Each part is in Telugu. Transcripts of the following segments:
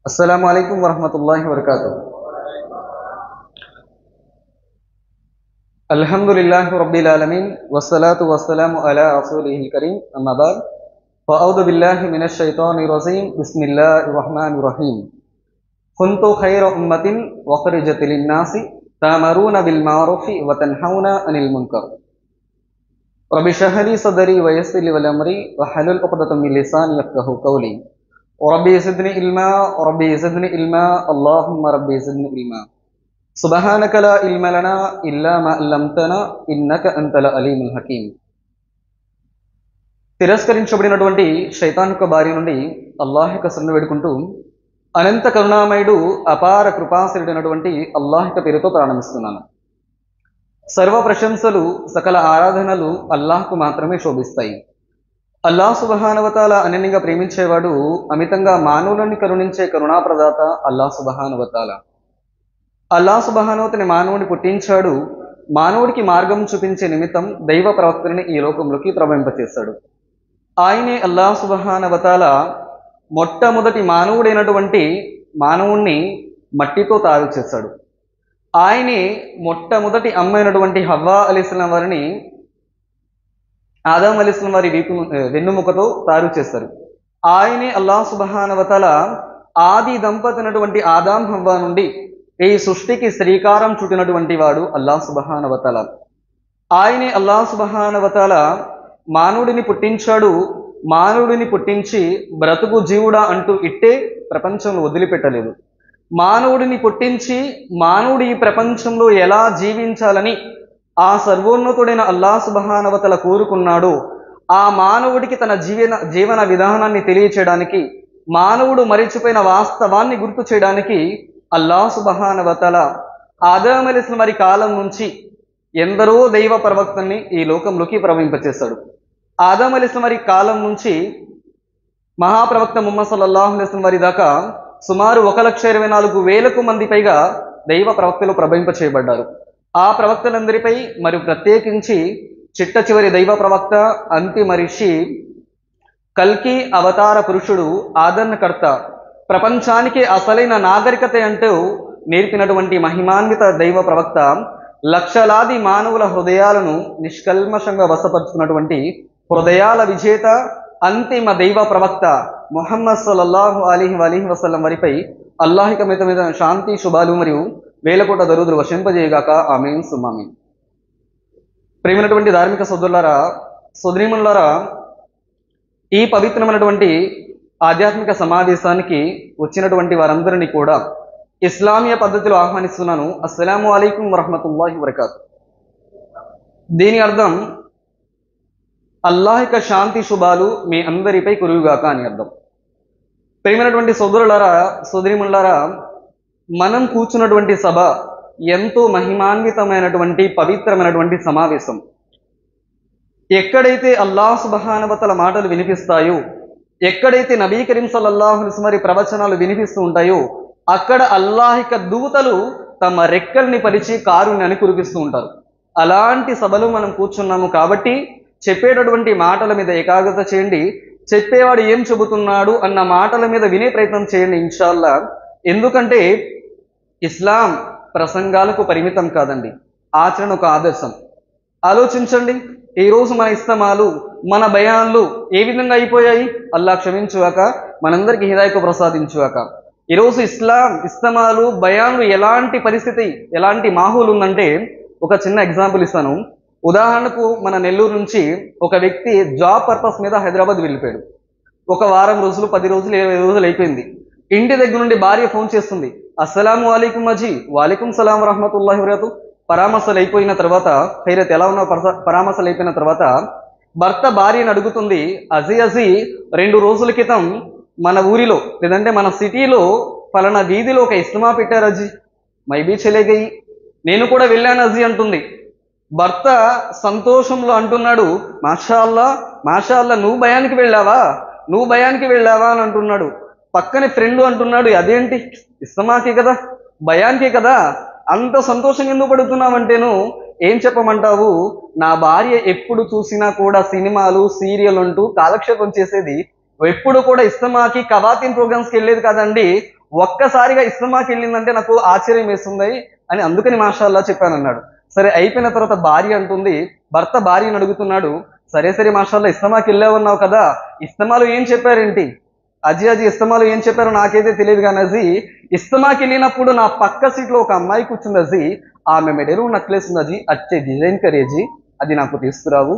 السلام عليكم ورحمة الله وبركاته الحمد لله رب العالمين والصلاة والسلام على رسوله الكريم أما بعد فأعوذ بالله من الشيطان الرجيم بسم الله الرحمن الرحيم كنت خير أمة وخرجت للناس تأمرون بالمعروف وتنهون عن المنكر رب اشرح لي صدري ويسر لي أمري واحلل عقدة من لساني يفقهوا قولي ربي زدني علما ربي زدني علما اللهم ربي زدني علما سبحانك لا علم لنا إلا ما علمتنا إنك أنت العليم الحكيم తిరస్కరించబడినటువంటి శైతాన్ యొక్క భార్య నుండి అల్లాహ్ యొక్క సన్ను వేడుకుంటూ అనంత కరుణామయుడు అపార కృపాశరుడైనటువంటి అల్లాహ్ యొక్క పేరుతో ప్రారంభిస్తున్నాను సర్వ ప్రశంసలు సకల ఆరాధనలు అల్లాహ్కు మాత్రమే శోభిస్తాయి అల్లాహ్ సుబహానవతాల అనన్యంగా ప్రేమించేవాడు అమితంగా మానవులని కరుణించే కరుణాప్రదాత అల్లాహ్ సుబహానవతాల అల్లాహ్ సుబహానవతని మానవుని పుట్టించాడు మానవుడికి మార్గం చూపించే నిమిత్తం దైవ ప్రవక్తని ఈ లోకంలోకి ప్రవహింపచేశాడు ఆయనే అల్లాహ్ సుబహానవతాల మొట్టమొదటి మానవుడైనటువంటి మానవుణ్ణి మట్టితో తయారు చేశాడు ఆయనే మొట్టమొదటి అమ్మైనటువంటి హవ్వా అలీస్లాం వారిని ఆదాం అలీస్లాం వారి వీపు వెన్నుముకతో తయారు చేస్తారు ఆయనే అల్లాహ్ సుబహానవతల ఆది దంపతినటువంటి ఆదాం హవ్వా నుండి ఈ సృష్టికి శ్రీకారం చుట్టినటువంటి వాడు అల్లాహ్ సుబహానవతల ఆయనే అల్లాహ్ సుబహానవతల మానవుడిని పుట్టించాడు మానవుడిని పుట్టించి బ్రతుకు జీవుడా అంటూ ఇట్టే ప్రపంచంలో వదిలిపెట్టలేదు మానవుడిని పుట్టించి మానవుడు ఈ ప్రపంచంలో ఎలా జీవించాలని ఆ సర్వోన్నతుడైన అల్లా సుబహానవతల కోరుకున్నాడు ఆ మానవుడికి తన జీవన జీవన విధానాన్ని తెలియచేయడానికి మానవుడు మరిచిపోయిన వాస్తవాన్ని గుర్తు చేయడానికి అల్లా సుబహానవతల ఆదామలిసిన వారి కాలం నుంచి ఎందరో దైవ ప్రవక్తల్ని ఈ లోకంలోకి ప్రవహింపచేశాడు ఆదామలిసిన వారి కాలం నుంచి మహాప్రవక్త ముహమ్మద్ సల్లల్లాహు అలైహి వారి దాకా సుమారు ఒక లక్ష ఇరవై నాలుగు వేలకు మంది పైగా దైవ ప్రవక్తలు ప్రవహింప చేయబడ్డారు ఆ ప్రవక్తలందరిపై మరి ప్రత్యేకించి చిట్ట చివరి దైవ ప్రవక్త అంతిమ ఋషి కల్కి అవతార పురుషుడు ఆదరణకర్త ప్రపంచానికి అసలైన నాగరికత అంటూ నేర్పినటువంటి మహిమాన్విత దైవ ప్రవక్త లక్షలాది మానవుల హృదయాలను నిష్కల్మషంగా వశపరుచుకున్నటువంటి హృదయాల విజేత అంతిమ దైవ ప్రవక్త మొహమ్మద్ సల్లల్లాహు అలీహి అలీహి వసల్లం వారిపై అల్లాహిక మిత మీద శాంతి శుభాలు మరియు వేలకోట దరుదులు వశింపజేయగాక ఆమెన్ సుమామి ప్రేమైనటువంటి ధార్మిక సోదరులారా సోదరీమణులారా ఈ పవిత్రమైనటువంటి ఆధ్యాత్మిక సమావేశానికి వచ్చినటువంటి వారందరినీ కూడా ఇస్లామీయ పద్ధతిలో ఆహ్వానిస్తున్నాను అస్సలాము అలైకుం వరహమతుల్లాహి వరకాతు దీని అర్థం అల్లాహిక శాంతి శుభాలు మీ అందరిపై కురువుగాక అని అర్థం ప్రేమైనటువంటి సోదరులారా సోదరిమణులారా మనం కూర్చున్నటువంటి సభ ఎంతో మహిమాన్వితమైనటువంటి పవిత్రమైనటువంటి సమావేశం ఎక్కడైతే అల్లాహ్ సుబహానవతల మాటలు వినిపిస్తాయో ఎక్కడైతే నబీ కరీం సల్లల్లాహు మరి ప్రవచనాలు వినిపిస్తూ ఉంటాయో అక్కడ అల్లాహిక దూతలు తమ రెక్కల్ని పరిచి కారుణ్యాన్ని కురిపిస్తూ ఉంటారు అలాంటి సభలో మనం కూర్చున్నాము కాబట్టి చెప్పేటటువంటి మాటల మీద ఏకాగ్రత చేయండి చెప్పేవాడు ఏం చెబుతున్నాడు అన్న మాటల మీద వినే ప్రయత్నం చేయండి ఇన్షాల్లా ఎందుకంటే ఇస్లాం ప్రసంగాలకు పరిమితం కాదండి ఆచరణ ఒక ఆదర్శం ఆలోచించండి ఈ రోజు మన ఇస్తమాలు మన భయాన్లు ఏ విధంగా అయిపోయాయి అల్లా క్షమించువాక మనందరికీ హిదాయకు ప్రసాదించువాక ఈరోజు ఇస్లాం ఇస్తమాలు భయాన్లు ఎలాంటి పరిస్థితి ఎలాంటి మాహూలు ఉందంటే ఒక చిన్న ఎగ్జాంపుల్ ఇస్తాను ఉదాహరణకు మన నెల్లూరు నుంచి ఒక వ్యక్తి జాబ్ పర్పస్ మీద హైదరాబాద్ వెళ్ళిపోయాడు ఒక వారం రోజులు పది రోజులు ఇరవై రోజులు అయిపోయింది ఇంటి దగ్గర నుండి భార్య ఫోన్ చేస్తుంది అస్సలాము అలైకుం అజీ వాలేకుం సలాం రహమతుల్లాహి వరకతు పరామర్శలు అయిపోయిన తర్వాత ఖైరత్ ఎలా ఉన్నా పరామర్శలు అయిపోయిన తర్వాత భర్త భార్యను అడుగుతుంది అజీ అజీ రెండు రోజుల క్రితం మన ఊరిలో లేదంటే మన సిటీలో ఫలానా వీధిలో ఒక ఇస్మా పెట్టారు అజీ మైబీ చెలేగయి నేను కూడా వెళ్ళాను అజీ అంటుంది భర్త సంతోషంలో అంటున్నాడు మాషాల్లా మాషాల్లా నువ్వు భయానికి వెళ్ళావా నువ్వు భయానికి వెళ్ళావా అని అంటున్నాడు పక్కనే ఫ్రెండ్ అంటున్నాడు అదేంటి ఇస్తమాకే కదా భయానికే కదా అంత సంతోషంగా ఎందుకు పడుతున్నావంటేను ఏం చెప్పమంటావు నా భార్య ఎప్పుడు చూసినా కూడా సినిమాలు సీరియల్ అంటూ కాలక్షేపం చేసేది ఎప్పుడు కూడా ఇస్తమాకి కవాతిన్ ప్రోగ్రామ్స్కి వెళ్ళేది కదండి ఒక్కసారిగా ఇస్లామాకి వెళ్ళిందంటే నాకు ఆశ్చర్యం వేస్తుంది అని అందుకని మాషాల్లా చెప్పాను అన్నాడు సరే అయిపోయిన తర్వాత భార్య అంటుంది భర్త భార్యను అడుగుతున్నాడు సరే సరే మాషాల్లా ఇస్లామాకి వెళ్ళావన్నావు కదా ఇస్తమాలు ఏం చెప్పారేంటి అజీ అజీ ఇస్తమాలు ఏం చెప్పారో నాకైతే తెలియదు కానీ అజీ ఇస్తమాకి వెళ్ళినప్పుడు నా పక్క సీట్లో ఒక అమ్మాయి కూర్చుంది అజీ ఆమె మెడలో నక్లెస్ ఉంది అజీ అచ్చే డిజైన్ కరేజీ అది నాకు తీసుకురావు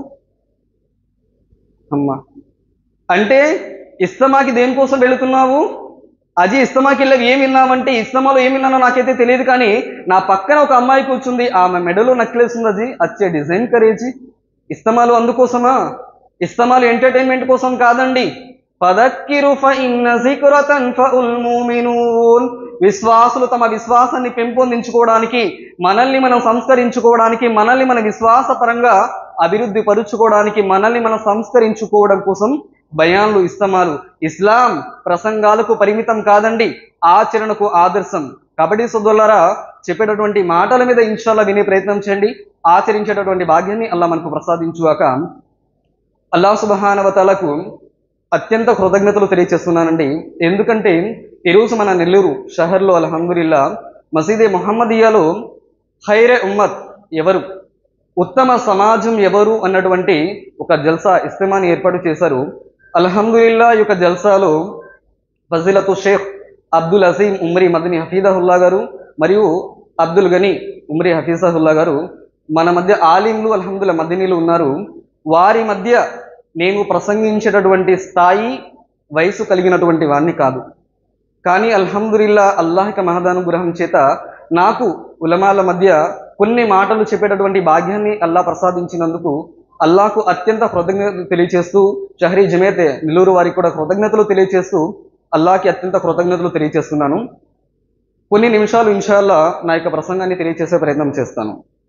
అమ్మా అంటే ఇస్తమాకి దేనికోసం వెళుతున్నావు అజీ ఇస్తమాకి వెళ్ళి ఏం విన్నావంటే ఇస్తమాలో ఏం విన్నానో నాకైతే తెలియదు కానీ నా పక్కన ఒక అమ్మాయి కూర్చుంది ఆమె మెడలో నక్లెస్ ఉంది అజీ అచ్చే డిజైన్ కరేజీ ఇస్తమాలు అందుకోసమా ఇస్తమాలు ఎంటర్టైన్మెంట్ కోసం కాదండి ఫదక్కిరు ఫఇన్న జిక్ర తన్ఫఉల్ ముమినూన్ విశ్వాసులు తమ విశ్వాసాన్ని పెంపొందించుకోవడానికి మనల్ని మనం సంస్కరించుకోవడానికి మనల్ని మన విశ్వాస పరంగా అభివృద్ధి పరుచుకోవడానికి మనల్ని మనం సంస్కరించుకోవడం కోసం భయాన్లు ఇస్తమాలు ఇస్లాం ప్రసంగాలకు పరిమితం కాదండి ఆచరణకు ఆదర్శం కాబట్టి సోదరులారా చెప్పేటటువంటి మాటల మీద ఇన్షాల్లా వినే ప్రయత్నం చేయండి ఆచరించేటటువంటి భాగ్యాన్ని అల్లా మనకు ప్రసాదించుగాక అల్లా సుబహానవతలకు అత్యంత కృతజ్ఞతలు తెలియచేస్తున్నానండి ఎందుకంటే ఈరోజు మన నెల్లూరు షహర్లో అల్హమ్దుల్లా మసీదే మొహమ్మదియాలో ఖైరే ఉమ్మత్ ఎవరు ఉత్తమ సమాజం ఎవరు అన్నటువంటి ఒక జల్సా ఇస్తమాని ఏర్పాటు చేశారు అల్హమ్దుల్లా ఈ యొక్క జల్సాలో ఫజిలతు షేఖ్ అబ్దుల్ అజీం ఉమ్రీ మదనీ హఫీదహుల్లా గారు మరియు అబ్దుల్ గని ఉమ్రీ హఫీజహుల్లా గారు మన మధ్య ఆలింలు అల్హమ్దుల్లా మదనీలు ఉన్నారు వారి మధ్య నేను ప్రసంగించేటటువంటి స్థాయి వయసు కలిగినటువంటి వాణ్ణి కాదు కానీ అల్హమ్దుల్లా అల్లాహిక మహదానుగ్రహం చేత నాకు ఉలమాల మధ్య కొన్ని మాటలు చెప్పేటటువంటి భాగ్యాన్ని అల్లా ప్రసాదించినందుకు అల్లాకు అత్యంత కృతజ్ఞతలు తెలియచేస్తూ షహరీ జమేతే నెల్లూరు వారికి కూడా కృతజ్ఞతలు తెలియచేస్తూ అల్లాకి అత్యంత కృతజ్ఞతలు తెలియచేస్తున్నాను కొన్ని నిమిషాలు ఇన్షాల్లా నా యొక్క ప్రసంగాన్ని తెలియచేసే ప్రయత్నం చేస్తాను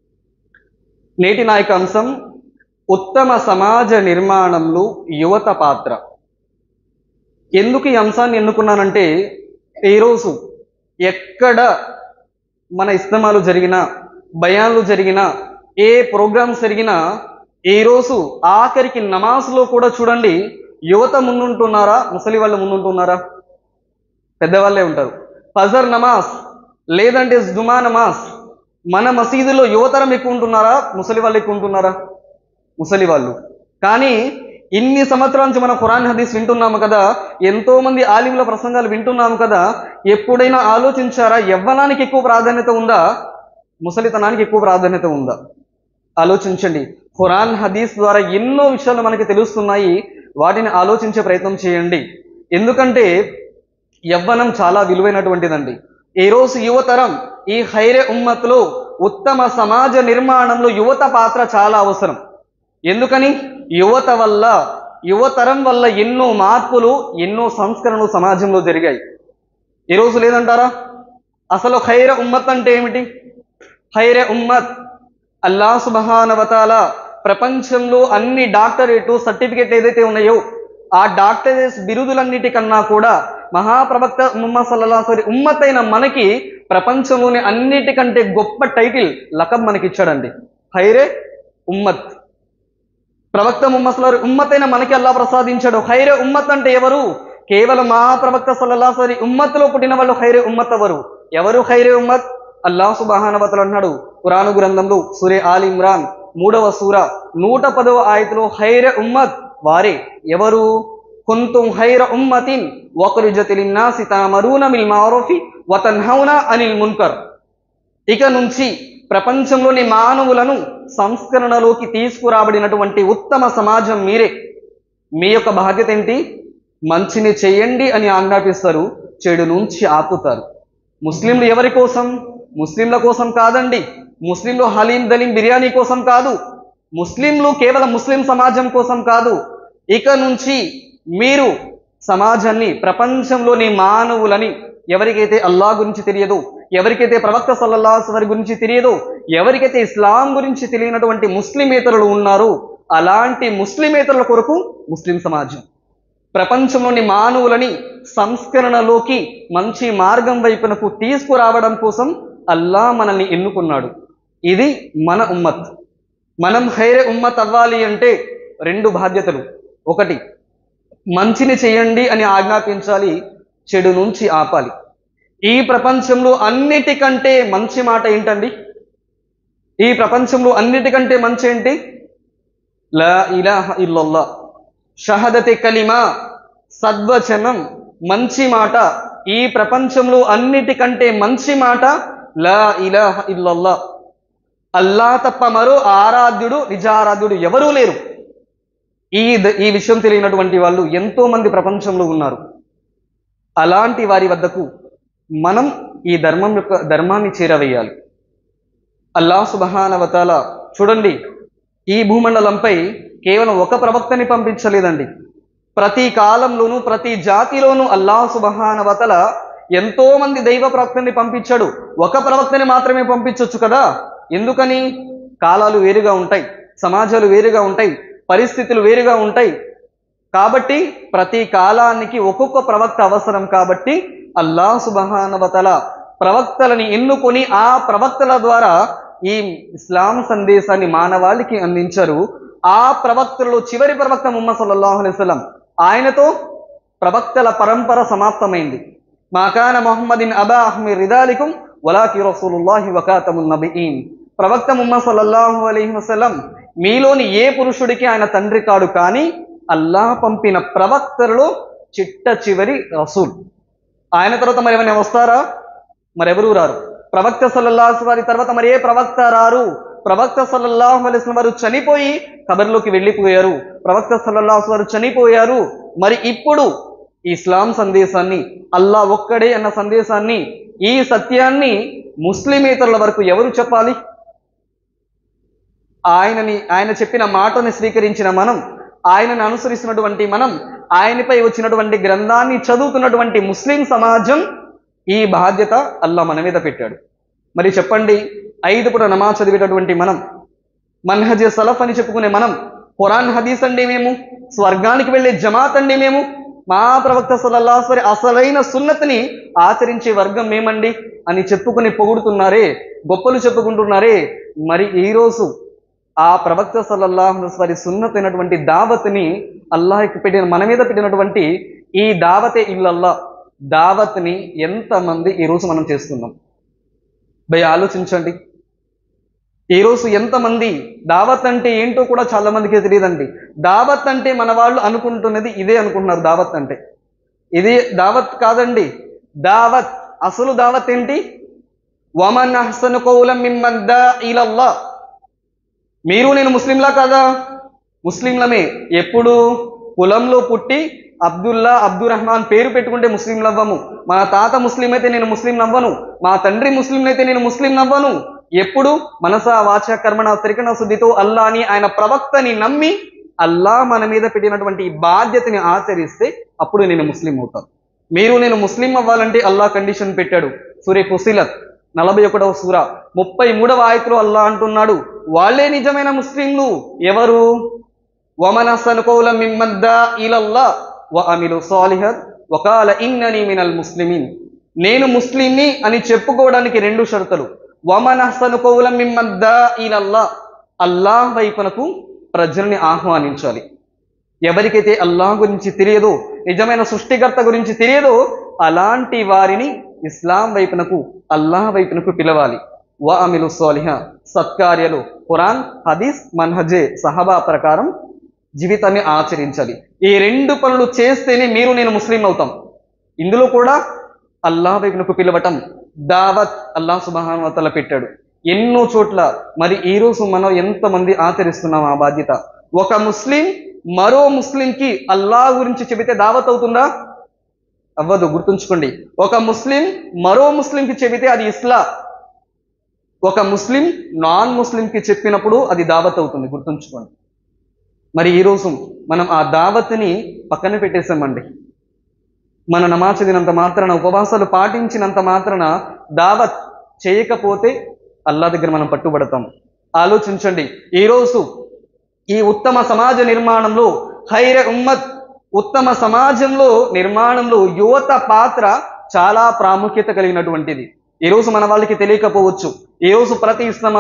నేటి నా యొక్క అంశం ఉత్తమ సమాజ నిర్మాణంలో యువత పాత్ర ఎందుకు ఈ అంశాన్ని ఎన్నుకున్నానంటే ఈరోజు ఎక్కడ మన ఇస్తమాలు జరిగినా బయాన్లు జరిగినా ఏ ప్రోగ్రామ్స్ జరిగినా ఈరోజు ఆఖరికి నమాజ్లో కూడా చూడండి యువత ముందుంటున్నారా ముసలి వాళ్ళు ముందుంటున్నారా పెద్దవాళ్ళే ఉంటారు ఫజర్ నమాజ్ లేదంటే జుమా నమాజ్ మన మసీదులో యువతరం ఎక్కువ ఉంటున్నారా ముసలి వాళ్ళు ఎక్కువ ఉంటున్నారా ముసలి వాళ్ళు కానీ ఇన్ని సంవత్సరాల నుంచి మనం ఖురాన్ హదీస్ వింటున్నాము కదా ఎంతో మంది ఆలిముల ప్రసంగాలు వింటున్నాము కదా ఎప్పుడైనా ఆలోచించారా యవ్వనానికి ఎక్కువ ప్రాధాన్యత ఉందా ముసలితనానికి ఎక్కువ ప్రాధాన్యత ఉందా ఆలోచించండి ఖురాన్ హదీస్ ద్వారా ఎన్నో విషయాలు మనకి తెలుస్తున్నాయి వాటిని ఆలోచించే ప్రయత్నం చేయండి ఎందుకంటే యవ్వనం చాలా విలువైనటువంటిదండి ఈ రోజు యువతరం ఈ హైరే ఉమ్మత్లో ఉత్తమ సమాజ నిర్మాణంలో యువత పాత్ర చాలా అవసరం ఎందుకని యువత వల్ల యువతరం వల్ల ఎన్నో మార్పులు ఎన్నో సంస్కరణలు సమాజంలో జరిగాయి ఈరోజు లేదంటారా అసలు ఖైర ఉమ్మత్ అంటే ఏమిటి ఖైర ఉమ్మత్ అల్లా సుబహానవతాల ప్రపంచంలో అన్ని డాక్టరేట్ సర్టిఫికేట్ ఏదైతే ఉన్నాయో ఆ డాక్టరేట్స్ బిరుదులన్నిటికన్నా కూడా మహాప్రవక్త ముహమ్మద్ సల్లాహరి ఉమ్మత్ అయిన మనకి ప్రపంచంలోని అన్నిటికంటే గొప్ప టైటిల్ లకబ్ మనకి ఇచ్చాడండి ఖైరే ఉమ్మత్ ప్రవక్త ముహమ్మద్ సల్లాహరి ఉమ్మత్ అయిన మనకి అల్లా ప్రసాదించాడు ఖైరే ఉమ్మత్ అంటే ఎవరు కేవలం మహాప్రవక్త సల్లాహరి ఉమ్మత్లో పుట్టిన వాళ్ళు ఖైరే ఉమ్మత్ ఎవరు ఎవరు ఖైరే ఉమ్మత్ అల్లాహ్ సుబాహానవతలు అన్నాడు కురాను గ్రంథంలో సూర్య ఆల్ ఇమ్రాన్ మూడవ సూర నూట పదవ ఆయతలో హైర ఉమ్మత్ వారే ఎవరు కుంతుం హైర ఉమ్మతిన్ వకరుజతి లిన్నాసి తామరూన మిల్ మారూఫి వతన్హౌన అనిల్ మున్కర్ ఇక నుంచి ప్రపంచంలోని మానవులను సంస్కరణలోకి తీసుకురాబడినటువంటి ఉత్తమ సమాజం మీరే మీ యొక్క బాధ్యత ఏంటి మంచిని చేయండి అని ఆజ్ఞాపిస్తారు చెడు నుంచి ఆపుతారు ముస్లింలు ఎవరి కోసం ముస్లింల కోసం కాదండి ముస్లింలు హలీం దలీం బిర్యానీ కోసం కాదు ముస్లింలు కేవలం ముస్లిం సమాజం కోసం కాదు ఇక నుంచి మీరు సమాజాన్ని ప్రపంచంలోని మానవులని ఎవరికైతే అల్లా గురించి తెలియదో ఎవరికైతే ప్రవక్త సల్లల్లాహు వారి గురించి తెలియదో ఎవరికైతే ఇస్లాం గురించి తెలియనటువంటి ముస్లిమేతరులు ఉన్నారో అలాంటి ముస్లిమేతరుల కొరకు ముస్లిం సమాజం ప్రపంచంలోని మానవులని సంస్కరణలోకి మంచి మార్గం వైపునకు తీసుకురావడం కోసం అల్లా మనల్ని ఎన్నుకున్నాడు ఇది మన ఉమ్మత్ మనం హైరే ఉమ్మత్ అవ్వాలి అంటే రెండు బాధ్యతలు ఒకటి మంచిని చేయండి అని ఆజ్ఞాపించాలి చెడు నుంచి ఆపాలి ఈ ప్రపంచంలో అన్నిటికంటే మంచి మాట ఏంటండి ఈ ప్రపంచంలో అన్నిటికంటే మంచి ఏంటి లా ఇలాహ ఇల్లల్లా షహదతి కలిమా సద్వచనం మంచి మాట ఈ ప్రపంచంలో అన్నిటికంటే మంచి మాట లా ఇలాహ ఇల్లల్లా అల్లా తప్ప మరో ఆరాధ్యుడు నిజారాధ్యుడు ఎవరూ లేరు ఈ ద- ఈ విషయం తెలియనటువంటి వాళ్ళు ఎంతో మంది ప్రపంచంలో ఉన్నారు అలాంటి వారి వద్దకు మనం ఈ ధర్మం యొక్క ధర్మాన్ని చేరవేయాలి అల్లా సుబహానవతాల చూడండి ఈ భూమండలంపై కేవలం ఒక ప్రవక్తని పంపించలేదండి ప్రతి కాలంలోనూ ప్రతి జాతిలోనూ అల్లా సుబహానవతల ఎంతో మంది దైవ ప్రవక్తని పంపించాడు ఒక ప్రవక్తని మాత్రమే పంపించవచ్చు కదా ఎందుకని కాలాలు వేరుగా ఉంటాయి సమాజాలు వేరుగా ఉంటాయి పరిస్థితులు వేరుగా ఉంటాయి కాబట్టి ప్రతి కాలానికి ఒక్కొక్క ప్రవక్త అవసరం కాబట్టి అల్లా సుబహానవతల ప్రవక్తలని ఎన్నుకొని ఆ ప్రవక్తల ద్వారా ఈ ఇస్లాం సందేశాన్ని మానవాళికి అందించారు ఆ ప్రవక్తలలో చివరి ప్రవక్త ముహమ్మద్ సల్లల్లాహు అలైహి వసల్లం ఆయనతో ప్రవక్తల పరంపర సమాప్తమైంది మాకాన మొహమ్మదిన్ అబా అహ్మి రిదాలికుం వలాకి రసూలుల్లాహి వకాతమున్ నబీన్ ప్రవక్త ముహమ్మద్ సల్లల్లాహు అలైహి వసల్లం మీలోని ఏ పురుషుడికి ఆయన తండ్రి కాడు కానీ అల్లాహ్ పంపిన ప్రవక్తలలో చిట్ట చివరి రసూల్ ఆయన తర్వాత మరి ఏమైనా వస్తారా మరెవరూ రారు ప్రవక్త సల్లల్లాహు వారి తర్వాత మరి ఏ ప్రవక్త రారు ప్రవక్త సల్లల్లాహు అలైహి వసల్లం వారు చనిపోయి కబర్లోకి వెళ్ళిపోయారు ప్రవక్త సల్లల్లాహు వారు చనిపోయారు మరి ఇప్పుడు ఈ ఇస్లాం సందేశాన్ని అల్లా ఒక్కడే అన్న సందేశాన్ని ఈ సత్యాన్ని ముస్లిమేతరుల వరకు ఎవరు చెప్పాలి ఆయనని ఆయన చెప్పిన మాటని స్వీకరించిన మనం ఆయనను అనుసరిస్తున్నటువంటి మనం ఆయనపై వచ్చినటువంటి గ్రంథాన్ని చదువుతున్నటువంటి ముస్లిం సమాజం ఈ బాధ్యత అల్లా మన మీద పెట్టాడు మరి చెప్పండి ఐదు పూట నమాజ్ చదివేటటువంటి మనం మన్హజ్ సలఫ్ అని చెప్పుకునే మనం ఖురాన్ హదీస్ అండి మేము స్వర్గానికి వెళ్ళే జమాత్ అండి మేము మా ప్రవక్త సల్లల్లాహు అసలైన సున్నతిని ఆచరించే వర్గం మేమండి అని చెప్పుకుని పొగుడుతున్నారే గొప్పలు చెప్పుకుంటున్నారే మరి ఈరోజు ఆ ప్రవక్త సల్లల్లాహు వారి సున్నత్ అయినటువంటి దావత్ని అల్లాహ్కి పెట్టిన మన మీద పెట్టినటువంటి ఈ దావతే ఇల్లల్లా దావత్ని ఎంతమంది ఈరోజు మనం చేస్తున్నాం భయ ఆలోచించండి ఈరోజు ఎంతమంది దావత్ అంటే ఏంటో కూడా చాలా మందికి తెలియదండి దావత్ అంటే మన వాళ్ళు అనుకుంటున్నది ఇదే అనుకుంటున్నారు దావత్ అంటే ఇది దావత్ కాదండి దావత్ అసలు దావత్ ఏంటి వమన్ అహ్సను కౌలం మిమ్మన్ దా ఇలల్లా మీరు నేను ముస్లింలా కాదా ముస్లింలమే ఎప్పుడు కులంలో పుట్టి అబ్దుల్లా అబ్దుల్ రహమాన్ పేరు పెట్టుకుంటే ముస్లిం నవ్వము మా తాత ముస్లిం అయితే నేను ముస్లిం నవ్వను మా తండ్రి ముస్లిం అయితే నేను ముస్లిం నవ్వను ఎప్పుడు మనస వాచ కర్మణ త్రికణ శుద్ధితో అల్లా అని ఆయన ప్రవక్తని నమ్మి అల్లా మన మీద పెట్టినటువంటి ఈ బాధ్యతని ఆచరిస్తే అప్పుడు నేను ముస్లిం అవుతాను మీరు నేను ముస్లిం అవ్వాలంటే అల్లా కండిషన్ పెట్టాడు సూర్య కుసిలత్ నలభై ఒకటవ సూర ముప్పై మూడవ ఆయతులు అల్లా అంటున్నాడు వాళ్ళే నిజమైన ముస్లింలు ఎవరు వమనసను కౌల మిమ్మద్దా ఇలల్లా వ అమిలు సాలిహత్ వకాల ఇన్నని మినల్ ముస్లిమీన్ నేను ముస్లింని అని చెప్పుకోవడానికి రెండు షరతులు వమనసను కౌల మిమ్మద్దా ఇలల్లా అల్లాహ్ వైపునకు ప్రజల్ని ఆహ్వానించాలి ఎవరికైతే అల్లాహ్ గురించి తెలియదో నిజమైన సృష్టికర్త గురించి తెలియదో అలాంటి వారిని ఇస్లాం వైపునకు అల్లాహ్ వైపునకు పిలవాలి వ అమిలు సోలిహ సత్కార్యాలు ఖురాన్ హదీస్ మన్హజే సహబా ప్రకారం జీవితాన్ని ఆచరించాలి ఈ రెండు పనులు చేస్తేనే మీరు నేను ముస్లిం అవుతాం ఇందులో కూడా అల్లాహ్ వైపునకు పిలవటం దావత్ అల్లాహ్ సుబహానవతల పెట్టాడు ఎన్నో చోట్ల మరి ఈ రోజు మనం ఎంతమంది ఆచరిస్తున్నాం ఆ బాధ్యత ఒక ముస్లిం మరో ముస్లింకి అల్లాహ్ గురించి చెబితే దావత్ అవుతుందా అవ్వదు గుర్తుంచుకోండి ఒక ముస్లిం మరో ముస్లింకి చెబితే అది ఇస్లా ఒక ముస్లిం నాన్ ముస్లింకి చెప్పినప్పుడు అది దావత్ అవుతుంది గుర్తుంచుకోండి మరి ఈరోజు మనం ఆ దావత్ని పక్కన పెట్టేసామండి మన నమాజ్ చదివినంత మాత్రాన ఉపవాసాలు పాటించినంత మాత్రాన దావత్ చేయకపోతే అల్లా దగ్గర మనం పట్టుబడతాం ఆలోచించండి ఈరోజు ఈ ఉత్తమ సమాజ నిర్మాణంలో హైర ఉమ్మత్ ఉత్తమ సమాజంలో నిర్మాణంలో యువత పాత్ర చాలా ప్రాముఖ్యత కలిగినటువంటిది ఈ రోజు మన వాళ్ళకి తెలియకపోవచ్చు ఈ రోజు ప్రతి ఇస్లామాలు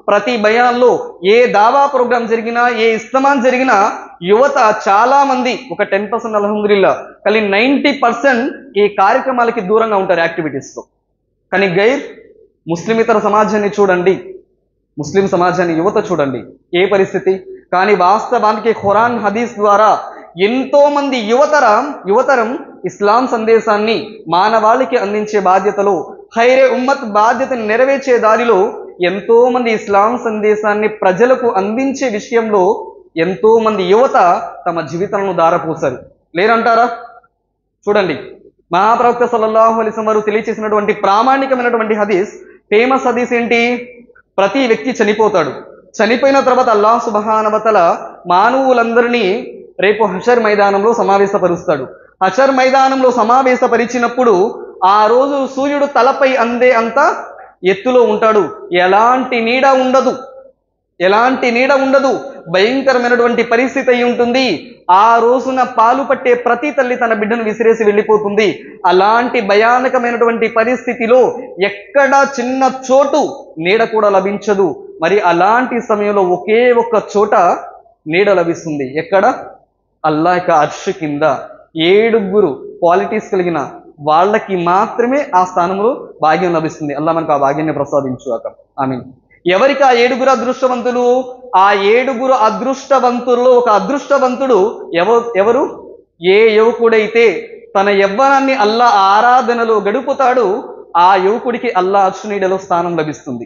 ప్రతి భయాల్లో ఏ దావా ప్రోగ్రాం జరిగినా ఏ ఇస్తమాన్ జరిగినా యువత చాలా మంది ఒక టెన్ పర్సెంట్ అల్హమ్దుల్లా కానీ నైంటీ పర్సెంట్ ఈ కార్యక్రమాలకి దూరంగా ఉంటారు యాక్టివిటీస్తో కానీ గైర్ ముస్లిమితర సమాజాన్ని చూడండి ముస్లిం సమాజాన్ని యువత చూడండి ఏ పరిస్థితి కానీ వాస్తవానికి ఖురాన్ హదీస్ ద్వారా ఎంతో మంది యువతరం యువతరం ఇస్లాం సందేశాన్ని మానవాళికి అందించే బాధ్యతలో ఖైరే ఉమ్మత్ బాధ్యతను నెరవేర్చే దారిలో ఎంతో మంది ఇస్లాం సందేశాన్ని ప్రజలకు అందించే విషయంలో ఎంతో మంది యువత తమ జీవితాలను దారపోసారు లేరంటారా చూడండి మహాప్రవక్త సల్లల్లాహు అలిసం వారు తెలియచేసినటువంటి ప్రామాణికమైనటువంటి హదీస్ ఫేమస్ హదీస్ ఏంటి ప్రతి వ్యక్తి చనిపోతాడు చనిపోయిన తర్వాత అల్లాహ్ సుబహానవతల మానవులందరినీ రేపు హషర్ మైదానంలో సమావేశపరుస్తాడు హషర్ మైదానంలో సమావేశపరిచినప్పుడు ఆ రోజు సూర్యుడు తలపై అందే అంత ఎత్తులో ఉంటాడు ఎలాంటి నీడ ఉండదు ఎలాంటి నీడ ఉండదు భయంకరమైనటువంటి పరిస్థితి అయి ఉంటుంది ఆ రోజున పాలు పట్టే ప్రతి తల్లి తన బిడ్డను విసిరేసి వెళ్ళిపోతుంది అలాంటి భయానకమైనటువంటి పరిస్థితిలో ఎక్కడ చిన్న చోటు నీడ కూడా లభించదు మరి అలాంటి సమయంలో ఒకే ఒక్క చోట నీడ లభిస్తుంది ఎక్కడ అల్లా యొక్క అర్ష్ కింద ఏడుగురు క్వాలిటీస్ కలిగిన వాళ్ళకి మాత్రమే ఆ స్థానంలో భాగ్యం లభిస్తుంది అల్లా మనకు ఆ భాగ్యాన్ని ప్రసాదించు అక్కడ ఆమె ఎవరికి ఆ ఏడుగురు అదృష్టవంతులు ఆ ఏడుగురు అదృష్టవంతుల్లో ఒక అదృష్టవంతుడు ఎవ ఎవరు ఏ యువకుడైతే తన యవ్వనాన్ని అల్లా ఆరాధనలో గడుపుతాడో ఆ యువకుడికి అల్లా అర్షునీడలో స్థానం లభిస్తుంది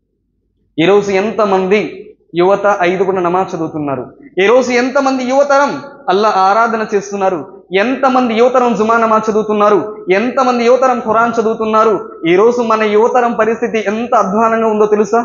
ఈరోజు ఎంతమంది యువత ఐదు కూడా నమాజ్ చదువుతున్నారు ఈరోజు ఎంతమంది యువతరం అల్లా ఆరాధన చేస్తున్నారు ఎంతమంది యువతరం జుమా నమాజ్ చదువుతున్నారు ఎంతమంది యువతరం ఖురాన్ చదువుతున్నారు ఈరోజు మన యువతరం పరిస్థితి ఎంత అధ్వానంగా ఉందో తెలుసా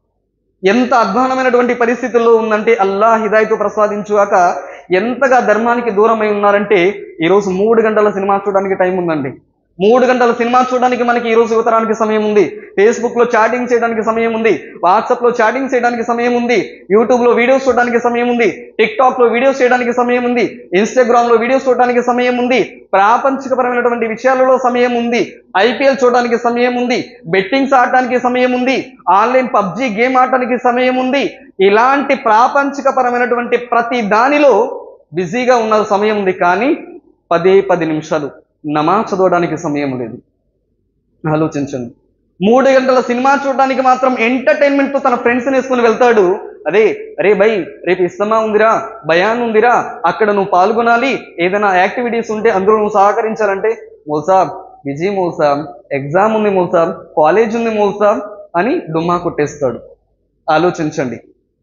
ఎంత అధ్వానమైనటువంటి పరిస్థితుల్లో ఉందంటే అల్లా హిదాయతు ప్రసాదించుగాక ఎంతగా ధర్మానికి దూరమై ఉన్నారంటే ఈరోజు మూడు గంటల సినిమా చూడడానికి టైం ఉందండి మూడు గంటల సినిమా చూడడానికి మనకి ఈ రోజు యువతరానికి సమయం ఉంది ఫేస్బుక్ లో చాటింగ్ చేయడానికి సమయం ఉంది వాట్సాప్ లో చాటింగ్ చేయడానికి సమయం ఉంది యూట్యూబ్ లో వీడియోస్ చూడడానికి సమయం ఉంది టిక్ టాక్ లో వీడియోస్ చేయడానికి సమయం ఉంది ఇన్స్టాగ్రామ్ లో వీడియోస్ చూడడానికి సమయం ఉంది ప్రాపంచికపరమైనటువంటి విషయాలలో సమయం ఉంది ఐపీఎల్ చూడడానికి సమయం ఉంది బెట్టింగ్స్ ఆడటానికి సమయం ఉంది ఆన్లైన్ పబ్జి గేమ్ ఆడటానికి సమయం ఉంది ఇలాంటి ప్రాపంచికపరమైనటువంటి ప్రతి దానిలో బిజీగా ఉన్న సమయం ఉంది కానీ పదే పది నిమిషాలు నమాజ్ చదవడానికి సమయం లేదు ఆలోచించండి మూడు గంటల సినిమా చూడడానికి మాత్రం ఎంటర్టైన్మెంట్ తో తన ఫ్రెండ్స్ వేసుకుని వెళ్తాడు అదే అరే బై రేపు ఇస్తమా ఉందిరా భయాన్ ఉందిరా అక్కడ నువ్వు పాల్గొనాలి ఏదైనా యాక్టివిటీస్ ఉంటే అందులో నువ్వు సహకరించాలంటే మోసాబ్ బిజీ మోసాబ్ ఎగ్జామ్ ఉంది మోసాబ్ కాలేజ్ ఉంది మోసాబ్ అని డుమ్మా కొట్టేస్తాడు ఆలోచించండి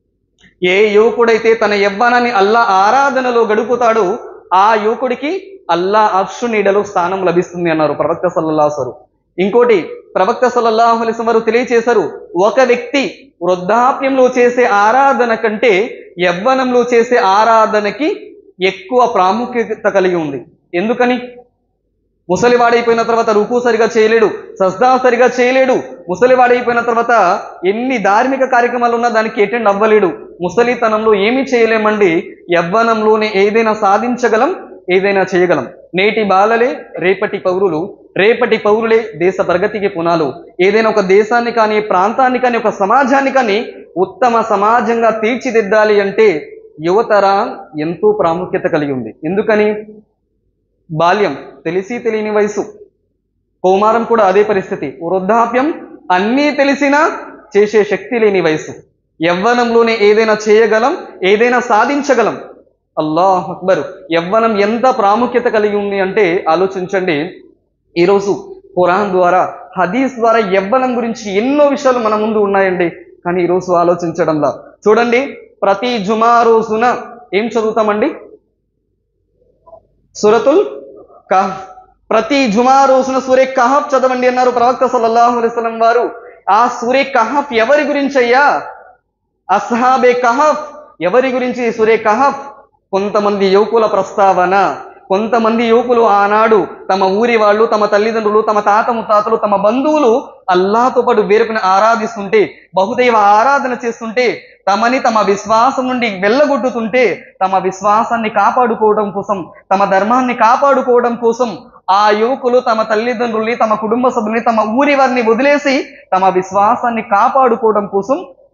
ఏ యువకుడైతే తన యవ్వనాన్ని అల్లా ఆరాధనలో గడుపుతాడో ఆ యువకుడికి అల్లా అర్షు నీడలో స్థానం లభిస్తుంది అన్నారు ప్రవక్త సల్లల్లాహు ఇంకోటి ప్రవక్త సల్లల్లాహు అలైహి వారు తెలియచేశారు ఒక వ్యక్తి వృద్ధాప్యంలో చేసే ఆరాధన కంటే యవ్వనంలో చేసే ఆరాధనకి ఎక్కువ ప్రాముఖ్యత కలిగి ఉంది ఎందుకని ముసలివాడైపోయిన తర్వాత రుకు సరిగా చేయలేడు సస్దా సరిగా చేయలేడు ముసలివాడైపోయిన తర్వాత ఎన్ని ధార్మిక కార్యక్రమాలు ఉన్నా దానికి అటెండ్ అవ్వలేడు ముసలితనంలో ఏమీ చేయలేమండి యవ్వనంలోనే ఏదైనా సాధించగలం ఏదైనా చేయగలం నేటి బాలలే రేపటి పౌరులు రేపటి పౌరులే దేశ ప్రగతికి పునాలు ఏదైనా ఒక దేశాన్ని కానీ ప్రాంతాన్ని కానీ ఒక సమాజాన్ని కానీ ఉత్తమ సమాజంగా తీర్చిదిద్దాలి అంటే యువతర ఎంతో ప్రాముఖ్యత కలిగి ఉంది ఎందుకని బాల్యం తెలిసి తెలియని వయసు కౌమారం కూడా అదే పరిస్థితి వృద్ధాప్యం అన్నీ తెలిసినా చేసే శక్తి లేని వయసు యవ్వనంలోనే ఏదైనా చేయగలం ఏదైనా సాధించగలం అల్లాహ్ అక్బర్ యవ్వనం ఎంత ప్రాముఖ్యత కలిగి ఉంది అంటే ఆలోచించండి ఈరోజు ఖురాన్ ద్వారా హదీస్ ద్వారా యవ్వనం గురించి ఎన్నో విషయాలు మన ముందు ఉన్నాయండి కానీ ఈరోజు ఆలోచించడంలా చూడండి ప్రతి జుమా రోజున ఏం చదువుతామండి సురతుల్ కహ్ ప్రతి జుమా రోజున సూర్య కహఫ్ చదవండి అన్నారు ప్రవక్త సల్లల్లాహు అలైహి వసల్లం వారు ఆ సూర్య కహఫ్ ఎవరి గురించి అయ్యా అస్హాబే కహఫ్ ఎవరి గురించి సూర్య కహఫ్ కొంతమంది యువకుల ప్రస్తావన కొంతమంది యువకులు ఆనాడు తమ ఊరి వాళ్ళు తమ తల్లిదండ్రులు తమ తాత ముత్తాతలు తమ బంధువులు అల్లాతో పాటు వేరుకుని ఆరాధిస్తుంటే బహుదైవ ఆరాధన చేస్తుంటే తమని తమ విశ్వాసం నుండి వెళ్ళగొట్టుతుంటే తమ విశ్వాసాన్ని కాపాడుకోవడం కోసం తమ ధర్మాన్ని కాపాడుకోవడం కోసం ఆ యువకులు తమ తల్లిదండ్రుల్ని తమ కుటుంబ సభ్యుల్ని తమ ఊరి వారిని వదిలేసి తమ విశ్వాసాన్ని కాపాడుకోవడం కోసం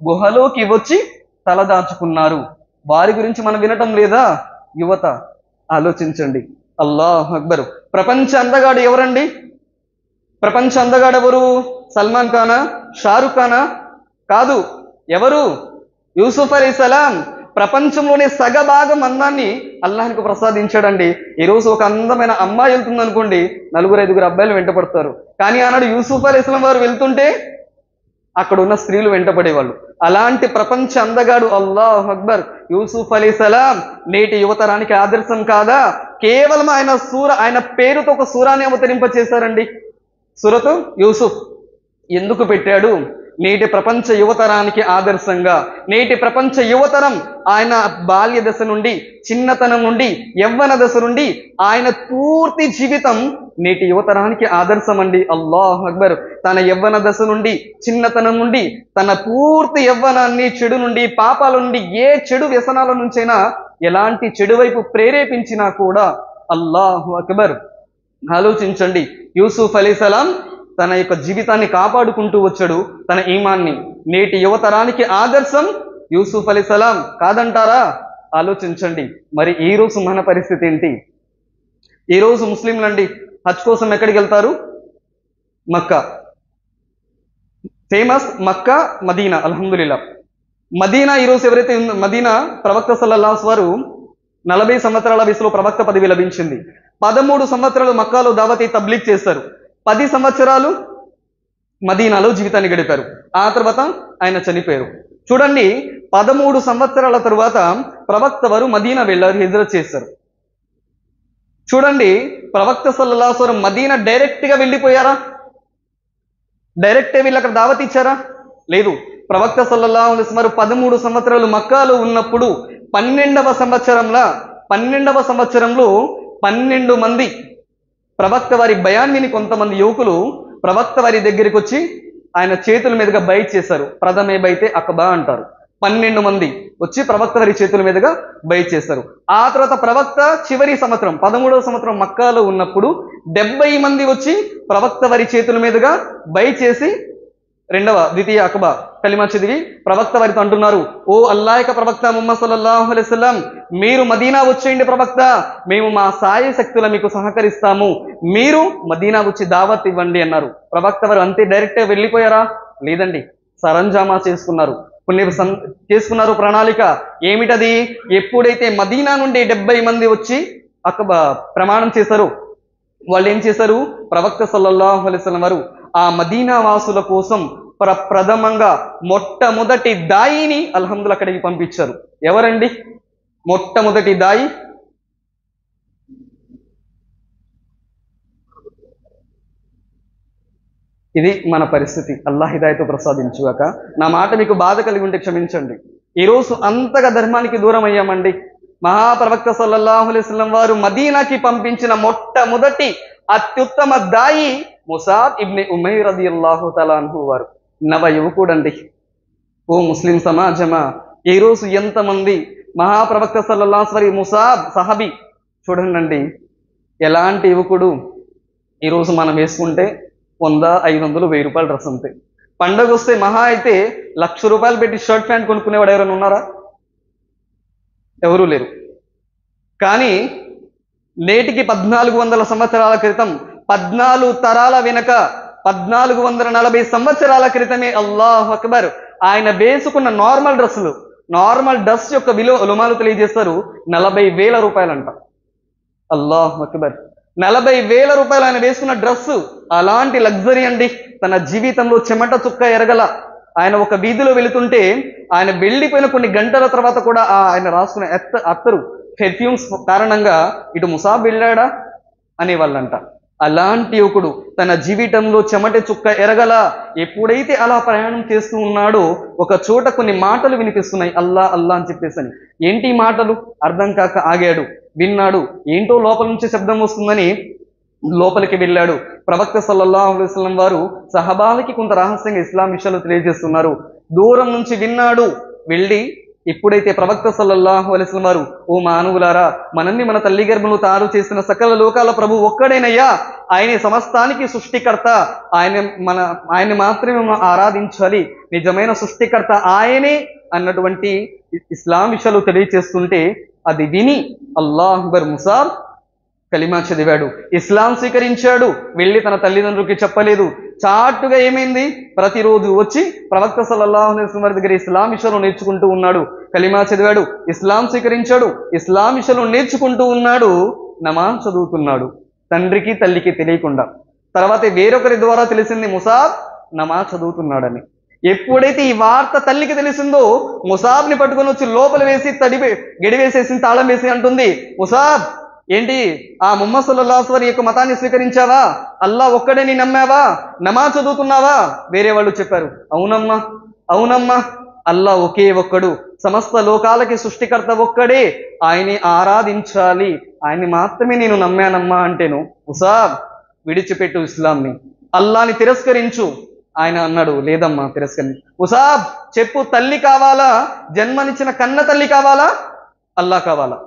గుహలోకి వచ్చి తలదాచుకున్నారు వారి గురించి మనం వినటం లేదా యువత ఆలోచించండి అల్లాహ్ అక్బర్ ప్రపంచ అందగాడు ఎవరండి ప్రపంచ అందగాడు ఎవరు సల్మాన్ ఖానా షారుఖ్ ఖానా కాదు ఎవరు యూసుఫ్ అలీ సలాం ప్రపంచంలోనే సగభాగం అందాన్ని అల్లాహ్నికి ప్రసాదించాడండి ఈరోజు ఒక అందమైన అమ్మాయి వెళ్తుంది అనుకోండి నలుగురు ఐదుగురు అబ్బాయిలు వెంటపడతారు కానీ ఆనాడు యూసుఫ్ అలీ ఇస్లాం వారు వెళ్తుంటే అక్కడ ఉన్న స్త్రీలు వెంటపడేవాళ్ళు అలాంటి ప్రపంచ అందగాడు అల్లాహ్ అక్బర్ యూసుఫ్ అలీ సలాం నేటి యువతరానికి ఆదర్శం కాదా కేవలం ఆయన సూర ఆయన పేరుతో ఒక సూరాన్ని అవతరింప చేశారండి సురతు యూసుఫ్ ఎందుకు పెట్టాడు నేటి ప్రపంచ యువతరానికి ఆదర్శంగా నేటి ప్రపంచ యువతరం ఆయన బాల్య దశ నుండి చిన్నతనం నుండి యవ్వన దశ నుండి ఆయన పూర్తి జీవితం నేటి యువతరానికి ఆదర్శం అండి అల్లాహ్ అక్బర్ తన యవ్వన దశ నుండి చిన్నతనం నుండి తన పూర్తి యవ్వనాన్ని చెడు నుండి పాపాల నుండి ఏ చెడు వ్యసనాల నుంచైనా ఎలాంటి చెడు వైపు ప్రేరేపించినా కూడా అల్లాహు అక్బర్ ఆలోచించండి యూసుఫ్ అలీ సలాం తన యొక్క జీవితాన్ని కాపాడుకుంటూ వచ్చాడు తన ఈమాన్ని నేటి యువతరానికి ఆదర్శం యూసుఫ్ అలీ సలాం కాదంటారా ఆలోచించండి మరి ఈ రోజు మన పరిస్థితి ఏంటి ఈ రోజు ముస్లింలండి హజ్ కోసం ఎక్కడికి వెళ్తారు మక్కా ఫేమస్ మక్కా మదీనా అల్హమ్దుల్లా మదీనా ఈరోజు ఎవరైతే ఉందో- మదీనా ప్రవక్త సల్లల్లాహు వారు నలభై సంవత్సరాల వయసులో ప్రవక్త పదవి లభించింది పదమూడు సంవత్సరాలు మక్కాలో దావతి తబ్లీగ్ చేస్తారు పది సంవత్సరాలు మదీనాలో జీవితాన్ని గడిపారు ఆ తర్వాత ఆయన చనిపోయారు చూడండి పదమూడు సంవత్సరాల తరువాత ప్రవక్త వారు మదీనా వెళ్ళారు హిజ్రత్ చేశారు చూడండి ప్రవక్త సల్లల్లాహు వారు మదీనా డైరెక్ట్ గా వెళ్ళిపోయారా డైరెక్టే వీళ్ళు అక్కడ దావత్ ఇచ్చారా లేదు ప్రవక్త సల్లల్లాహు అలైహి వసల్లం వారు పదమూడు సంవత్సరాలు మక్కాలో ఉన్నప్పుడు పన్నెండవ సంవత్సరంలో పన్నెండవ సంవత్సరంలో పన్నెండు మంది ప్రవక్త వారి భయాన్ విని కొంతమంది యువకులు ప్రవక్త వారి దగ్గరికి వచ్చి ఆయన చేతుల మీదుగా బైట్ చేశారు ప్రథమే బైతే అకబా అంటారు పన్నెండు మంది వచ్చి ప్రవక్త వారి చేతుల మీదుగా బైట్ చేశారు ఆ తర్వాత ప్రవక్త చివరి సంవత్సరం పదమూడవ సంవత్సరం మక్కాలో ఉన్నప్పుడు డెబ్బై మంది వచ్చి ప్రవక్త వారి చేతుల మీదుగా బై చేసి రెండవ ద్వితీయ అకబా కలిమా చదివి ప్రవక్త వారితో అంటున్నారు ఓ అల్లాయక ప్రవక్త ముహమ్మద్ సల్లల్లాహు అలైహి వసల్లం మీరు మదీనా వచ్చేయండి ప్రవక్త మేము మా సాయ శక్తుల మీకు సహకరిస్తాము మీరు మదీనా వచ్చి దావత్ ఇవ్వండి అన్నారు ప్రవక్త వారు అంతే డైరెక్ట్ వెళ్ళిపోయారా లేదండి సరంజామా చేసుకున్నారు కొన్ని సం- చేసుకున్నారు ప్రణాళిక ఏమిటది ఎప్పుడైతే మదీనా నుండి డెబ్బై మంది వచ్చి అక్క ప్రమాణం చేశారు వాళ్ళు ఏం చేశారు ప్రవక్త సల్లల్లాహు అలైహి వసల్లం వారు ఆ మదీనా వాసుల కోసం ప్ర ప్రథమంగా మొట్టమొదటి దాయిని అల్హమ్దుల్ అక్కడికి పంపించారు ఎవరండి మొట్టమొదటి దాయి ఇది మన పరిస్థితి అల్లాహ్ హిదాయత ప్రసాదించుగాక నా మాట మీకు బాధ కలిగి ఉంటే క్షమించండి ఈరోజు అంతగా ధర్మానికి దూరం అయ్యామండి మహాప్రవక్త సల్లల్లాహు అలైహి వసల్లం వారు మదీనాకి పంపించిన మొట్టమొదటి అత్యుత్తమ దాయి ముసాద్ ఇబ్ని ఉమైర్ రదియల్లాహు తలాన్హు వారు నవ యువకుడండి ఓ ముస్లిం సమాజమా ఈ రోజు ఎంతమంది మహాప్రవక్త సల్లల్లాహు వారి ముసాబ్ సహబి చూడండి ఎలాంటి యువకుడు ఈరోజు మనం వేసుకుంటే వంద ఐదు వందలు వెయ్యి రూపాయలు డ్రెస్ అంతే పండగ వస్తే మహా అయితే లక్ష రూపాయలు పెట్టి షర్ట్ ప్యాంట్ కొనుక్కునేవాడు ఎవరైనా ఉన్నారా ఎవరూ లేరు కానీ నేటికి పద్నాలుగు వందల సంవత్సరాల క్రితం పద్నాలుగు తరాల వెనక పద్నాలుగు వందల నలభై సంవత్సరాల క్రితమే అల్లాహ్ అక్బర్ ఆయన వేసుకున్న నార్మల్ డ్రెస్సులు నార్మల్ డ్రెస్ యొక్క విలువ లుమాలు తెలియజేస్తారు నలభై వేల రూపాయలంట అల్లాహ్ అక్బర్ నలభై వేల రూపాయలు ఆయన వేసుకున్న డ్రెస్ అలాంటి లగ్జరీ అండి తన జీవితంలో చెమట చుక్క ఎరగల ఆయన ఒక వీధిలో వెళుతుంటే ఆయన వెళ్ళిపోయిన కొన్ని గంటల తర్వాత కూడా ఆ ఆయన రాసుకున్న ఎత్త అత్తరు పెర్ఫ్యూమ్స్ కారణంగా ఇటు ముసాబ్ వెళ్ళాడా అనేవాళ్ళంట అలాంటి యువకుడు తన జీవితంలో చెమట చుక్క ఎరగల ఎప్పుడైతే అలా ప్రయాణం చేస్తూ ఉన్నాడో ఒక చోట కొన్ని మాటలు వినిపిస్తున్నాయి అల్లా అల్లా అని చెప్పేసి అని ఏంటి ఈ మాటలు అర్థం కాక ఆగాడు విన్నాడు ఏంటో లోపల నుంచి శబ్దం వస్తుందని లోపలికి వెళ్ళాడు ప్రవక్త సల్లల్లాహు అలైహి వసల్లం వారు సహబాలకి కొంత రహస్యంగా ఇస్లాం విషయాలు తెలియజేస్తున్నారు దూరం నుంచి విన్నాడు వెళ్ళి ఎప్పుడైతే ప్రవక్త సల్లల్లాహు అలైహి వారు ఓ మానవులారా మనల్ని మన తల్లి గర్భంలో తారు చేసిన సకల లోకాల ప్రభు ఒక్కడేనయ్యా ఆయన సమస్తానికి సృష్టికర్త ఆయన మన ఆయన్ని మాత్రమే మనం ఆరాధించాలి నిజమైన సృష్టికర్త ఆయనే అన్నటువంటి ఇస్లాం విషయాలు తెలియచేస్తుంటే అది విని అల్లాహ్ అక్బర్ ముసాబ్ కలిమా చదివాడు ఇస్లాం స్వీకరించాడు వెళ్ళి తన తల్లిదండ్రులకి చెప్పలేదు చాటుగా ఏమైంది ప్రతిరోజు వచ్చి ప్రవక్త సల్లల్లాహు అలైహి వసల్లం వారి దగ్గర ఇస్లాం విషయాలు నేర్చుకుంటూ ఉన్నాడు కలిమా చదివాడు ఇస్లాం స్వీకరించాడు ఇస్లాం విషయాలు నేర్చుకుంటూ ఉన్నాడు నమాజ్ చదువుతున్నాడు తండ్రికి తల్లికి తెలియకుండా తర్వాత వేరొకరి ద్వారా తెలిసింది ముసాబ్ నమాజ్ చదువుతున్నాడని ఎప్పుడైతే ఈ వార్త తల్లికి తెలిసిందో ముసాబ్ని పట్టుకొని వచ్చి లోపల వేసి తడి గడివేసేసి తాళం వేసి అంటుంది ముసాబ్ ఏంటి ఆ ముహమ్మద్ సల్లాహు వారి యొక్క మతాన్ని స్వీకరించావా అల్లా ఒక్కడే నీ నమ్మావా నమాజ్ చదువుతున్నావా వేరే వాళ్ళు చెప్పారు అవునమ్మా అవునమ్మా అల్లా ఒకే ఒక్కడు సమస్త లోకాలకి సృష్టికర్త ఒక్కడే ఆయన్ని ఆరాధించాలి ఆయన్ని మాత్రమే నేను నమ్మానమ్మా అంటేను ముసాబ్ విడిచిపెట్టు ఇస్లాంని అల్లాని తిరస్కరించు ఆయన అన్నాడు లేదమ్మా తిరస్కరి ముసాబ్ చెప్పు తల్లి కావాలా జన్మనిచ్చిన కన్న తల్లి కావాలా అల్లా కావాలా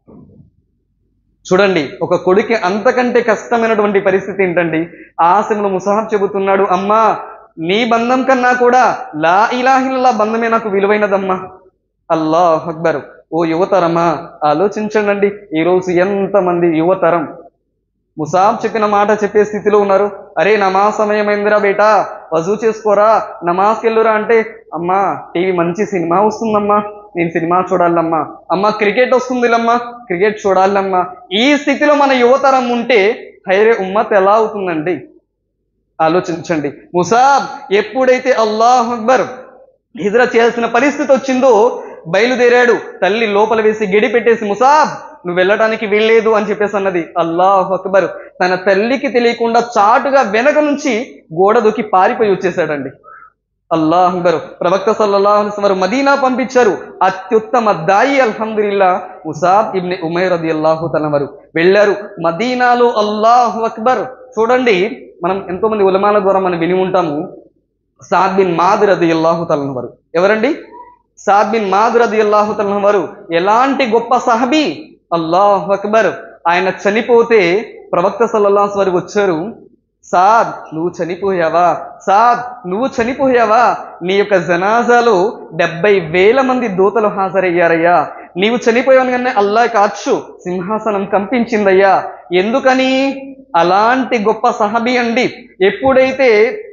చూడండి ఒక కొడుకి అంతకంటే కష్టమైనటువంటి పరిస్థితి ఏంటండి ఆ సమయంలో ముసాహబ్ చెబుతున్నాడు అమ్మా నీ బంధం కన్నా కూడా లా ఇలాహిల్లా బంధమే నాకు విలువైనదమ్మా అల్లాహ్ అక్బర్ ఓ యువతరమా ఆలోచించండి ఈరోజు ఎంతమంది యువతరం ముసాబ్ చెప్పిన మాట చెప్పే స్థితిలో ఉన్నారు అరే నమాజ్ సమయమైందిరా బేటా వజూ చేసుకోరా నమాజ్కి వెళ్ళురా అంటే అమ్మా టీవీ మంచి సినిమా వస్తుందమ్మా నేను సినిమా చూడాలమ్మా అమ్మ క్రికెట్ వస్తుందిలమ్మా క్రికెట్ చూడాలమ్మా ఈ స్థితిలో మన యువతరం ఉంటే హైరే ఉమ్మత్ ఎలా అవుతుందండి ఆలోచించండి ముసాబ్ ఎప్పుడైతే అల్లాహ్ అక్బర్ హిజ్రా చేయాల్సిన పరిస్థితి వచ్చిందో బయలుదేరాడు తల్లి లోపల వేసి గడి పెట్టేసి ముసాబ్ నువ్వు వెళ్ళడానికి వీల్లేదు అని చెప్పేసి అన్నది అల్లాహ్ అక్బర్ తన తల్లికి తెలియకుండా చాటుగా వెనక నుంచి గోడ దూకి పారిపోయి వచ్చేసాడండి అల్లాహ్ అక్బర్ ప్రవక్త సల్లల్లాహు అలైహి వసల్లం వారు మదీనా పంపించారు అత్యుత్తమ దాయి అల్హమ్దుల్లా ముసాబ్ ఇబ్ని ఉమైర్ రది అల్లాహు వారు వెళ్ళారు మదీనాలో అల్లాహు అక్బర్ చూడండి మనం ఎంతో మంది ఉలమాల ద్వారా మనం విని ఉంటాము సాద్ బిన్ మాద్ రది అల్లాహు వారు ఎవరండి సాద్ బిన్ మాద్ రది అల్లాహు వారు ఎలాంటి గొప్ప సహబీ అల్లాహ్ అక్బర్ ఆయన చనిపోతే ప్రవక్త సల్లల్లాహు వారు వచ్చారు సాద్ నువ్వు చనిపోయావా సాద్ నువ్వు చనిపోయావా నీ యొక్క జనాజాలో డెబ్బై వేల మంది దూతలు హాజరయ్యారయ్యా నీవు చనిపోయావు కానీ అల్లా కాచ్చు సింహాసనం కంపించిందయ్యా ఎందుకని అలాంటి గొప్ప సహబీ అండి ఎప్పుడైతే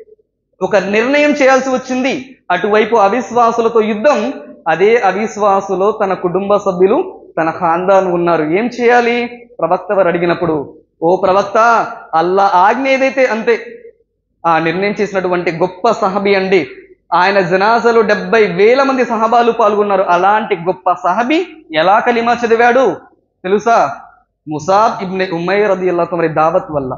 ఒక నిర్ణయం చేయాల్సి వచ్చింది అటువైపు అవిశ్వాసులతో యుద్ధం అదే అవిశ్వాసులో తన కుటుంబ సభ్యులు తన ఖాందాన్ ఉన్నారు ఏం చేయాలి ప్రవక్త వారు అడిగినప్పుడు ఓ ప్రవక్త అల్లా ఆజ్ఞ ఏదైతే అంతే ఆ నిర్ణయం చేసినటువంటి గొప్ప సహబీ అండి ఆయన జనాజలో డెబ్బై వేల మంది సహబాలు పాల్గొన్నారు అలాంటి గొప్ప సహబీ ఎలా కలిమా చదివాడు తెలుసా ముసాబ్ ఇబ్నె ఉమైర్ రది అల్లా మరి దావత్ వల్ల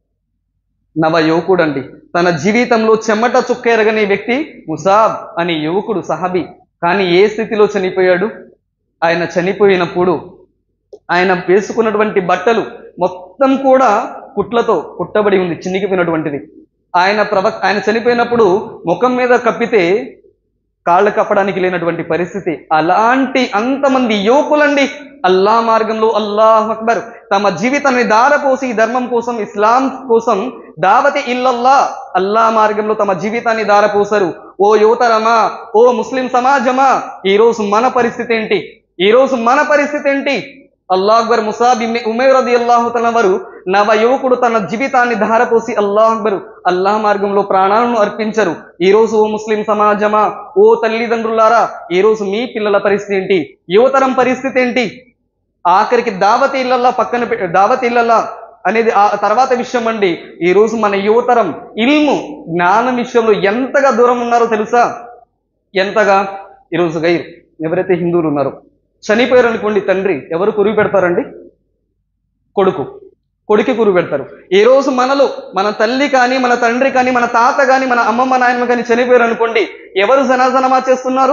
నవ యువకుడు అండి తన జీవితంలో చెమట చుక్క ఎరగని వ్యక్తి ముసాబ్ అనే యువకుడు సహబీ కానీ ఏ స్థితిలో చనిపోయాడు ఆయన చనిపోయినప్పుడు ఆయన వేసుకున్నటువంటి బట్టలు మొత్తం కూడా కుట్లతో కుట్టబడి ఉంది చినిగిపోయినటువంటిది ఆయన ప్రవక్ ఆయన చనిపోయినప్పుడు ముఖం మీద కప్పితే కాళ్ళు కప్పడానికి లేనటువంటి పరిస్థితి అలాంటి అంతమంది యువకులండి అల్లా మార్గంలో అల్లాహ్ అక్బర్ తమ జీవితాన్ని దారపోసి ఈ ధర్మం కోసం ఇస్లాం కోసం దావతి ఇల్లల్లా అల్లా మార్గంలో తమ జీవితాన్ని దారపోసారు ఓ యువతరమా ఓ ముస్లిం సమాజమా ఈ రోజు మన పరిస్థితి ఏంటి ఈ రోజు మన పరిస్థితి ఏంటి అల్లాహ్ అక్బర్ ముసాబ్ ఇబ్ని ఉమైర్ రది అల్లాహు వారు నవ యువకుడు తన జీవితాన్ని ధారపోసి అల్లాహ్ అక్బర్ అల్లాహ్ మార్గంలో ప్రాణాలను అర్పించరు ఈ రోజు ఓ ముస్లిం సమాజమా ఓ తల్లిదండ్రులారా ఈ రోజు మీ పిల్లల పరిస్థితి ఏంటి యువతరం పరిస్థితి ఏంటి ఆఖరికి దావత్ ఇళ్ళల్లా పక్కన పె- దావత్ ఇళ్ళల్లా అనేది ఆ తర్వాత విషయం అండి ఈ రోజు మన యువతరం ఇల్ము జ్ఞానం విషయంలో ఎంతగా దూరం ఉన్నారో తెలుసా ఎంతగా ఈరోజు గైర్ ఎవరైతే హిందువులు ఉన్నారో చనిపోయారు అనుకోండి తండ్రి ఎవరు కురివి పెడతారండి కొడుకు కొడుకు కురువు పెడతారు ఈ రోజు మనలో మన తల్లి కానీ మన తండ్రి కానీ మన తాత కానీ మన అమ్మమ్మ నాయనమ్మ కానీ చనిపోయారు అనుకోండి ఎవరు జనాజనమా చేస్తున్నారు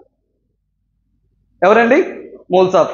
ఎవరండి మోల్సాబ్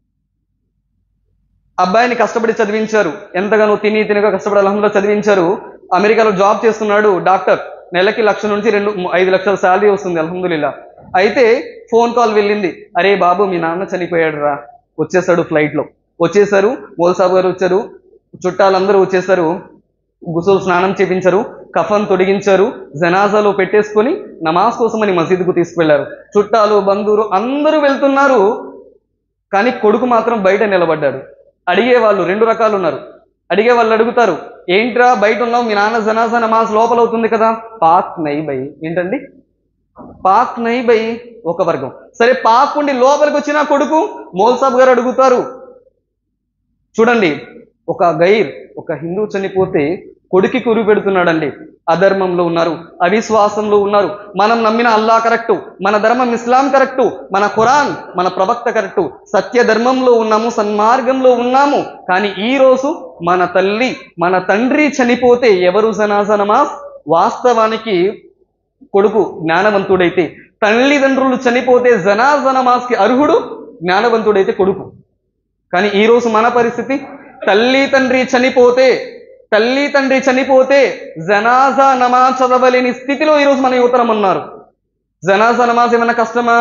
అబ్బాయిని కష్టపడి చదివించారు ఎంతగానో తిని తినగా కష్టపడి అల్హమ్దుల్లా చదివించారు అమెరికాలో జాబ్ చేస్తున్నాడు డాక్టర్ నెలకి లక్ష నుంచి రెండు ఐదు లక్షల శాలరీ వస్తుంది అల్హమ్దుల్లా అయితే ఫోన్ కాల్ వెళ్ళింది అరే బాబు మీ నాన్న చనిపోయాడు రా వచ్చేసాడు ఫ్లైట్లో వచ్చేసారు మోల్సాబ్ గారు వచ్చారు చుట్టాలందరూ వచ్చేసారు గుసులు స్నానం చేపించారు కఫన్ తొడిగించారు జనాజాలో పెట్టేసుకొని నమాజ్ కోసమని మసీదుకు తీసుకువెళ్లారు చుట్టాలు బంధువులు అందరూ వెళ్తున్నారు కానీ కొడుకు మాత్రం బయట నిలబడ్డాడు అడిగే వాళ్ళు రెండు రకాలు ఉన్నారు అడిగే వాళ్ళు అడుగుతారు ఏంట్రా బయట ఉన్నావు మీ నాన్న జనాజా నమాజ్ లోపల అవుతుంది కదా పాక్ నై బై ఏంటండి పాక్ నై బై ఒక వర్గం సరే పాక్ ఉండి లోపలికి వచ్చిన కొడుకు మోల్సాబ్ గారు అడుగుతారు చూడండి ఒక గైర్ ఒక హిందూ చనిపోతే కొడుకి కురి పెడుతున్నాడండి అధర్మంలో ఉన్నారు అవిశ్వాసంలో ఉన్నారు మనం నమ్మిన అల్లా కరెక్టు మన ధర్మం ఇస్లాం కరెక్టు మన ఖురాన్ మన ప్రవక్త కరెక్టు సత్య ధర్మంలో ఉన్నాము సన్మార్గంలో ఉన్నాము కానీ ఈ రోజు మన తల్లి మన తండ్రి చనిపోతే ఎవరు జనాజా నమాజ్ వాస్తవానికి కొడుకు జ్ఞానవంతుడైతే తల్లిదండ్రులు చనిపోతే జనాజా నమాజ్కి అర్హుడు జ్ఞానవంతుడైతే కొడుకు కానీ ఈ రోజు మన పరిస్థితి తల్లి తండ్రి చనిపోతే తల్లి తండ్రి చనిపోతే జనాజా నమాజ్ చదవలేని స్థితిలో ఈరోజు మన యువతరం ఉన్నారు జనాజా నమాజ్ ఏమైనా కష్టమా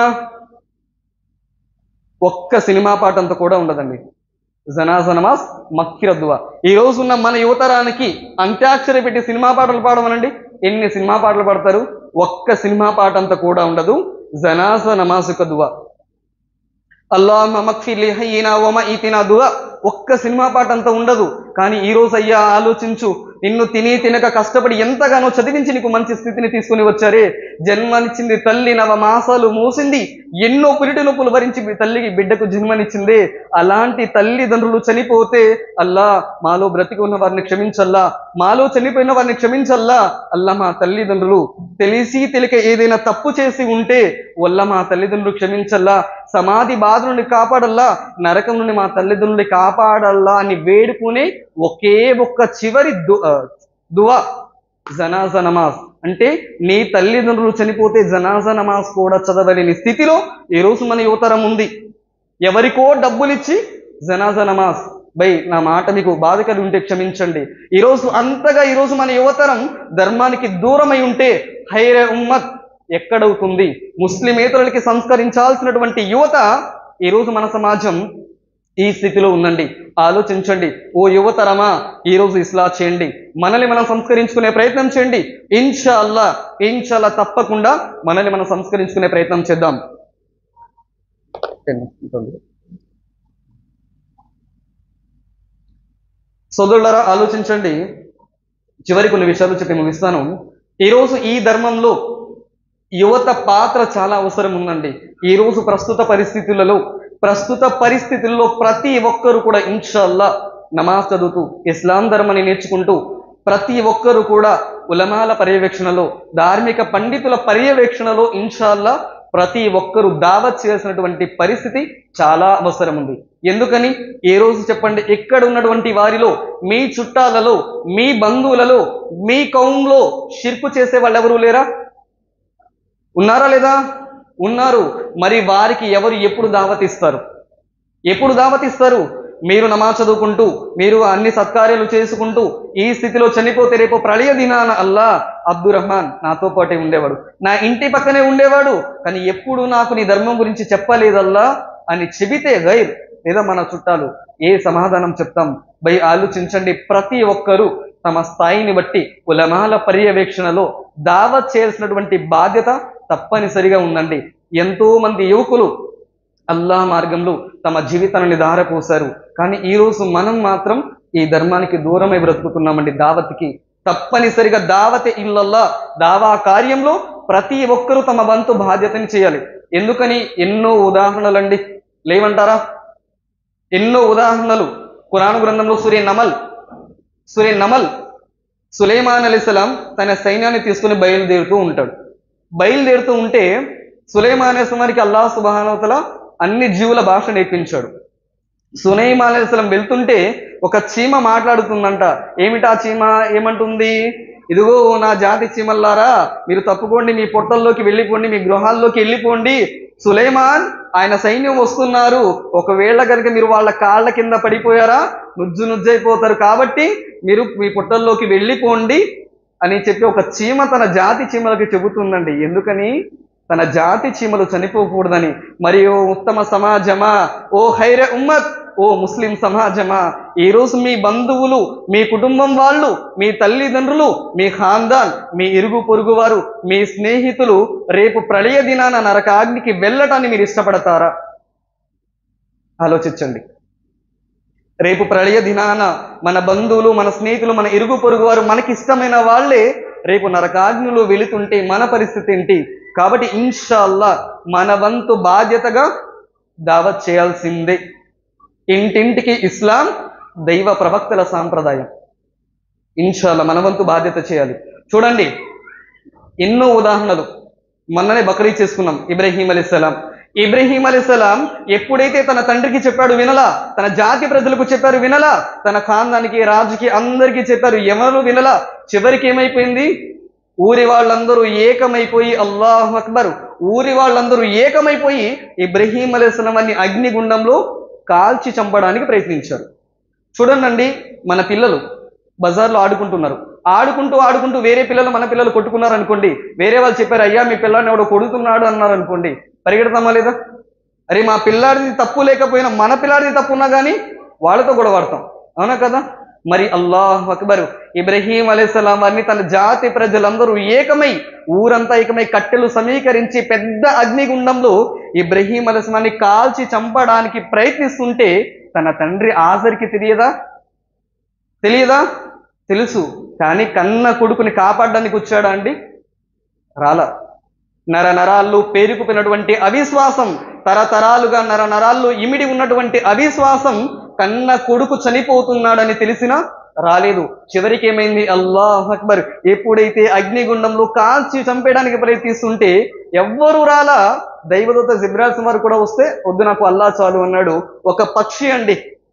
ఒక్క సినిమా పాటంత కూడా ఉండదండి జనాజా నమాజ్ మక్కిరద్దువ ఈ రోజు ఉన్న మన యువతరానికి అంత్యాక్షరి పెట్టి సినిమా పాటలు పాడమనండి ఎన్ని సినిమా పాటలు పాడతారు ఒక్క సినిమా పాట అంత కూడా ఉండదు జనాజా నమాజ్ యొక్క దువా అల్లాహ్ మక్ఫిలి హయ్యినా వమ ఈతినా దువా ఒక్క సినిమా పాట అంత ఉండదు కానీ ఈ రోజు అయ్యా ఆలోచించు నిన్ను తిని తినక కష్టపడి ఎంతగానో చదివించి నీకు మంచి స్థితిని తీసుకుని వచ్చారే జన్మనిచ్చింది తల్లి నవ మాసాలు మోసింది ఎన్నో పురిటి నొప్పులు భరించి మీ తల్లికి బిడ్డకు జన్మనిచ్చిందే అలాంటి తల్లిదండ్రులు చనిపోతే అల్లా మాలో బ్రతికి ఉన్న వారిని క్షమించల్లా మాలో చనిపోయిన వారిని క్షమించల్లా అల్లా మా తల్లిదండ్రులు తెలిసి తెలిక ఏదైనా తప్పు చేసి ఉంటే వల్ల మా తల్లిదండ్రులు క్షమించల్లా సమాధి బాధ నుండి కాపాడల్లా నరకం నుండి మా తల్లిదండ్రుల్ని కాపాడల్లా అని వేడుకునే ఒకే ఒక్క చివరి దు- ఆ, దువా జనాజా నమాజ్ అంటే నీ తల్లిదండ్రులు చనిపోతే జనాజా నమాజ్ కూడా చదవలేని స్థితిలో ఈ రోజు మన యువతరం ఉంది ఎవరికో డబ్బులిచ్చి జనాజా నమాజ్ బై నా మాట మీకు బాధ కలిగి ఉంటే క్షమించండి ఈరోజు అంతగా ఈరోజు మన యువతరం ధర్మానికి దూరమై ఉంటే హైరే ఉమ్మత్ ఎక్కడవుతుంది ముస్లిమేతరులకి సంస్కరించాల్సినటువంటి యువత ఈరోజు మన సమాజం ఈ స్థితిలో ఉందండి ఆలోచించండి ఓ యువతరమా ఈరోజు ఇస్లా చేయండి మనల్ని మనం సంస్కరించుకునే ప్రయత్నం చేయండి ఇన్షా అల్లా ఇన్షాల్లా తప్పకుండా మనల్ని మనం సంస్కరించుకునే ప్రయత్నం చేద్దాం సోదరులారా ఆలోచించండి చివరి కొన్ని విషయాలు చెప్పి ముగిస్తాను ఈరోజు ఈ ధర్మంలో యువత పాత్ర చాలా అవసరం ఉందండి ఈ రోజు ప్రస్తుత పరిస్థితులలో ప్రస్తుత పరిస్థితుల్లో ప్రతి ఒక్కరు కూడా ఇన్షాల్లా నమాజ్ చదువుతూ ఇస్లాం ధర్మాన్ని నేర్చుకుంటూ ప్రతి ఒక్కరు కూడా ఉలమాల పర్యవేక్షణలో ధార్మిక పండితుల పర్యవేక్షణలో ఇన్షాల్లా ప్రతి ఒక్కరూ దావత్ చేయాల్సినటువంటి పరిస్థితి చాలా అవసరం ఉంది ఎందుకని ఏ రోజు చెప్పండి ఎక్కడ ఉన్నటువంటి వారిలో మీ చుట్టాలలో మీ బంధువులలో మీ కౌంలో షిర్కు చేసే వాళ్ళు ఎవరు లేరా ఉన్నారా లేదా ఉన్నారు మరి వారికి ఎవరు ఎప్పుడు దావత్ ఇస్తారు ఎప్పుడు దావత్ ఇస్తారు మీరు నమాజ్ చదువుకుంటూ మీరు అన్ని సత్కార్యాలు చేసుకుంటూ ఈ స్థితిలో చనిపోతే రేపు ప్రళయ దినాన అల్లా అబ్దుర్ రహమాన్ నాతో పాటే ఉండేవాడు నా ఇంటి పక్కనే ఉండేవాడు కానీ ఎప్పుడు నాకు నీ ధర్మం గురించి చెప్పలేదల్లా అని చెబితే గైర్ లేదా మన చుట్టాలు ఏ సమాధానం చెప్తాం బై ఆలోచించండి ప్రతి ఒక్కరూ తమ స్థాయిని బట్టి ఉలమాల పర్యవేక్షణలో దావత్ చేయాల్సినటువంటి బాధ్యత తప్పనిసరిగా ఉందండి ఎంతో మంది యువకులు అల్లా మార్గంలో తమ జీవితాన్ని ధారపోశారు కానీ ఈ రోజు మనం మాత్రం ఈ ధర్మానికి దూరమై బ్రతుకుతున్నామండి దావత్కి తప్పనిసరిగా దావతే ఇల్లల్లా దావా కార్యంలో ప్రతి ఒక్కరూ తమ వంతు బాధ్యతని చేయాలి ఎందుకని ఎన్నో ఉదాహరణలండి లేవంటారా ఎన్నో ఉదాహరణలు కురాను గ్రంథంలో సూర్య నమల్ సూర్య నమల్ సులేమాన్ అలీసలాం తన సైన్యాన్ని తీసుకుని బయలుదేరుతూ ఉంటాడు బయలుదేరుతూ ఉంటే సులేమాన్ అలీస్లాంకి అల్లాహ్ సుబానవతల అన్ని జీవుల భాష నేర్పించాడు సునైమా అలీస్లాం వెళ్తుంటే ఒక చీమ మాట్లాడుతుందంట ఏమిటా చీమ ఏమంటుంది ఇదిగో నా జాతి చీమల్లారా మీరు తప్పుకోండి మీ పొట్టల్లోకి వెళ్ళిపోండి మీ గృహాల్లోకి వెళ్ళిపోండి సులేమాన్ ఆయన సైన్యం వస్తున్నారు ఒకవేళ కనుక మీరు వాళ్ళ కాళ్ళ కింద పడిపోయారా నుజ్జు నుజ్జైపోతారు కాబట్టి మీరు మీ పుట్టల్లోకి వెళ్ళిపోండి అని చెప్పి ఒక చీమ తన జాతి చీమలకి చెబుతుందండి ఎందుకని తన జాతి చీమలు చనిపోకూడదని మరియు ఉత్తమ సమాజమా ఓ హైర ఉమ్మత్ ఓ ముస్లిం సమాజమా ఈరోజు మీ బంధువులు మీ కుటుంబం వాళ్ళు మీ తల్లిదండ్రులు మీ ఖాందాన్ మీ ఇరుగు పొరుగు వారు మీ స్నేహితులు రేపు ప్రళయ దినాన నరకాగ్నికి వెళ్ళటాన్ని మీరు ఇష్టపడతారా ఆలోచించండి రేపు ప్రళయ దినాన మన బంధువులు మన స్నేహితులు మన ఇరుగు పొరుగు వారు మనకి ఇష్టమైన వాళ్ళే రేపు నరకాగ్నిలో వెళుతుంటే మన పరిస్థితి ఏంటి కాబట్టి ఇన్షాల్లా మన వంతు బాధ్యతగా దావత్ చేయాల్సిందే ఇంటింటికి ఇస్లాం దైవ ప్రవక్తల సాంప్రదాయం ఇన్షాల్లా మన వంతు బాధ్యత చేయాలి చూడండి ఎన్నో ఉదాహరణలు మొన్ననే బక్రీ చేసుకున్నాం ఇబ్రహీం అలీస్లాం ఇబ్రహీం అలీస్లాం ఎప్పుడైతే తన తండ్రికి చెప్పాడు వినలా తన జాతి ప్రజలకు చెప్పారు వినలా తన ఖాందానికి రాజుకి అందరికీ చెప్పారు ఎవరు వినలా చివరికి ఏమైపోయింది ఊరి వాళ్ళందరూ ఏకమైపోయి అల్లాహ్ అక్బర్ ఊరి వాళ్ళందరూ ఏకమైపోయి ఇబ్రహీం అలీస్లాం అన్ని అగ్నిగుండంలో కాల్చి చంపడానికి ప్రయత్నించారు చూడండి మన పిల్లలు బజార్లో ఆడుకుంటున్నారు ఆడుకుంటూ ఆడుకుంటూ వేరే పిల్లలు మన పిల్లలు కొట్టుకున్నారు అనుకోండి వేరే వాళ్ళు చెప్పారు అయ్యా మీ పిల్లాడిని ఎవడో కొడుతున్నాడు అన్నారు అనుకోండి పరిగెడతామా లేదా అరే మా పిల్లాడిది తప్పు లేకపోయినా మన పిల్లాడిది తప్పు ఉన్నా కానీ వాళ్ళతో గొడవ పడతాం అవునా కదా మరి అల్లాహ్ అక్బర్ ఇబ్రహీం అలైహిస్సలాం వారిని తన జాతి ప్రజలందరూ ఏకమై ఊరంతా ఏకమై కట్టెలు సమీకరించి పెద్ద అగ్నిగుండంలో ఇబ్రహీం అలైహిస్సలాన్ని కాల్చి చంపడానికి ప్రయత్నిస్తుంటే తన తండ్రి ఆజర్కి తెలియదా తెలియదా తెలుసు కానీ కన్న కొడుకుని కాపాడడానికి వచ్చాడా అండి రాలా నర నరాల్లో పేరుకుపోయినటువంటి అవిశ్వాసం తరతరాలుగా నర నరాల్లో ఇమిడి ఉన్నటువంటి అవిశ్వాసం కన్న కొడుకు చనిపోతున్నాడని తెలిసినా రాలేదు చివరికి ఏమైంది అల్లాహ్ అక్బర్ ఎప్పుడైతే అగ్నిగుండంలో కాల్చి చంపేయడానికి ప్రయత్నిస్తుంటే ఎవ్వరు రాలా దైవదూత జిబ్రాల్స్ వారు కూడా వస్తే వద్దు నాకు అల్లా చాలు అన్నాడు ఒక పక్షి అండి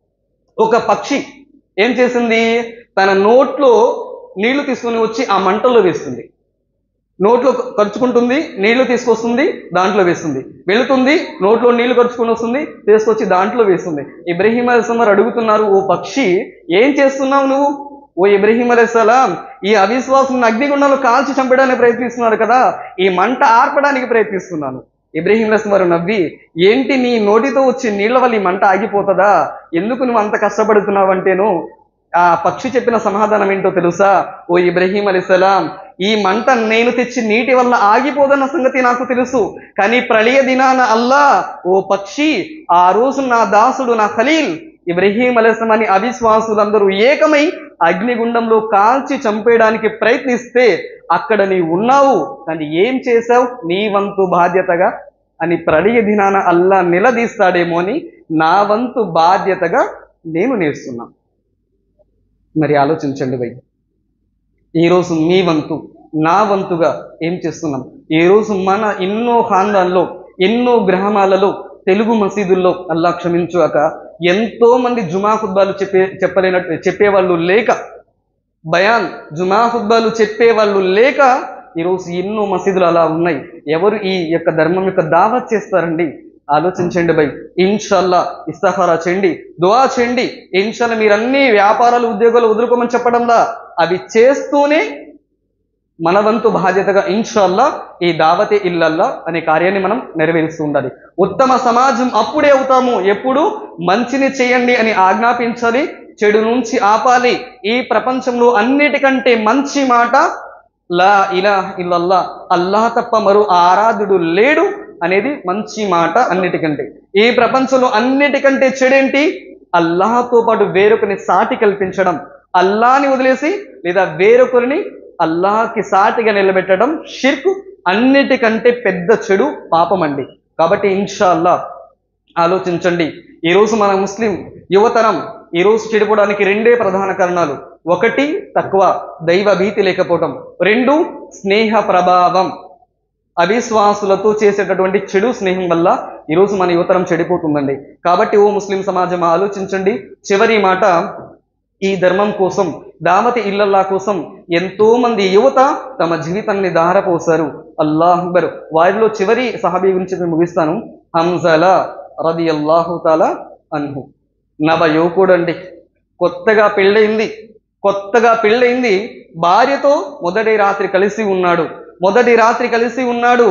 ఒక పక్షి ఏం చేసింది తన నోట్లో నీళ్లు తీసుకొని వచ్చి ఆ మంటల్లో వేస్తుంది నోట్లో ఖర్చుకుంటుంది నీళ్లు తీసుకొస్తుంది దాంట్లో వేస్తుంది వెళుతుంది నోట్లో నీళ్లు ఖర్చుకొని వస్తుంది తీసుకొచ్చి దాంట్లో వేస్తుంది ఇబ్రహీం అలైస్లాం అడుగుతున్నారు ఓ పక్షి ఏం చేస్తున్నావు నువ్వు ఓ ఇబ్రహీం అలైస్లాం ఈ అవిశ్వాసం అగ్నిగుండంలో కాల్చి చంపడానికి ప్రయత్నిస్తున్నారు కదా ఈ మంట ఆర్పడానికి ప్రయత్నిస్తున్నాను ఇబ్రహీం అలైస్లాం వారు నవ్వి ఏంటి నీ నోటితో వచ్చి నీళ్ల వల్ల ఈ మంట ఆగిపోతుందా ఎందుకు నువ్వు అంత కష్టపడుతున్నావు అంటేను ఆ పక్షి చెప్పిన సమాధానం ఏంటో తెలుసా ఓ ఇబ్రహీం అలీసలాం ఈ మంట నేను తెచ్చి నీటి వల్ల ఆగిపోదన్న సంగతి నాకు తెలుసు కానీ ప్రళయ దినాన అల్లా ఓ పక్షి ఆ రోజు నా దాసుడు నా ఖలీల్ ఇబ్రహీం అలీస్లాం అని అవిశ్వాసులందరూ ఏకమై అగ్నిగుండంలో కాల్చి చంపేయడానికి ప్రయత్నిస్తే అక్కడ నీ ఉన్నావు కానీ ఏం చేశావు నీ వంతు బాధ్యతగా అని ప్రళయ దినాన అల్లా నిలదీస్తాడేమో అని నా వంతు బాధ్యతగా నేను నేర్చున్నాను మరి ఆలోచించండి భయ్ ఈరోజు మీ వంతు నా వంతుగా ఏం చేస్తున్నాం ఈరోజు మన ఎన్నో ఖాందాల్లో ఎన్నో గ్రామాలలో తెలుగు మసీదుల్లో అల్లా క్షమించుగాక ఎంతో మంది జుమా ఖుద్బాలు చెప్పే చెప్పలేనట్టు చెప్పేవాళ్ళు లేక బయాన్ జుమా ఖుద్బాలు చెప్పేవాళ్ళు లేక ఈరోజు ఎన్నో మసీదులు అలా ఉన్నాయి ఎవరు ఈ యొక్క ధర్మం యొక్క దావత్ చేస్తారండి ఆలోచించండి భయ్ ఇన్షల్లా ఇస్తఫారా చేయండి దువా చేయండి ఇన్షల్లా మీరు అన్ని వ్యాపారాలు ఉద్యోగాలు వదులుకోమని చెప్పడంలా అవి చేస్తూనే మన వంతు బాధ్యతగా ఇన్షాల్లా ఈ దావతే ఇల్లల్లా అనే కార్యాన్ని మనం నెరవేరుస్తూ ఉండాలి ఉత్తమ సమాజం అప్పుడే అవుతాము ఎప్పుడు మంచిని చేయండి అని ఆజ్ఞాపించాలి చెడు నుంచి ఆపాలి ఈ ప్రపంచంలో అన్నిటికంటే మంచి మాట లా ఇలా ఇల్లల్లా అల్లాహ్ తప్ప మరో ఆరాధుడు లేడు అనేది మంచి మాట అన్నిటికంటే ఈ ప్రపంచంలో అన్నిటికంటే చెడేంటి అల్లాహతో పాటు వేరొకరిని సాటి కల్పించడం అల్లాని వదిలేసి లేదా వేరొకరిని అల్లాహకి సాటిగా నిలబెట్టడం షిర్కు అన్నిటికంటే పెద్ద చెడు పాపం అండి కాబట్టి ఇన్షా అల్లా ఆలోచించండి ఈరోజు మన ముస్లిం యువతరం ఈరోజు చెడిపోవడానికి రెండే ప్రధాన కారణాలు ఒకటి తక్కువ దైవ భీతి లేకపోవటం రెండు స్నేహ ప్రభావం అవిశ్వాసులతో చేసేటటువంటి చెడు స్నేహం వల్ల ఈరోజు మన యువతరం చెడిపోతుందండి కాబట్టి ఓ ముస్లిం సమాజం ఆలోచించండి చివరి మాట ఈ ధర్మం కోసం దావతి ఇల్లల్లా కోసం ఎంతో మంది యువత తమ జీవితాన్ని దారపోసారు అల్లాహ్ అక్బర్ వారిలో చివరి సహాబీ గురించి నేను ముగిస్తాను హంజలా రది అల్లాహు తాలా అన్హు నవ యువకుడండి కొత్తగా పెళ్ళయింది కొత్తగా పెళ్ళయింది భార్యతో మొదటి రాత్రి కలిసి ఉన్నాడు మొదటి రాత్రి కలిసి ఉన్నాడు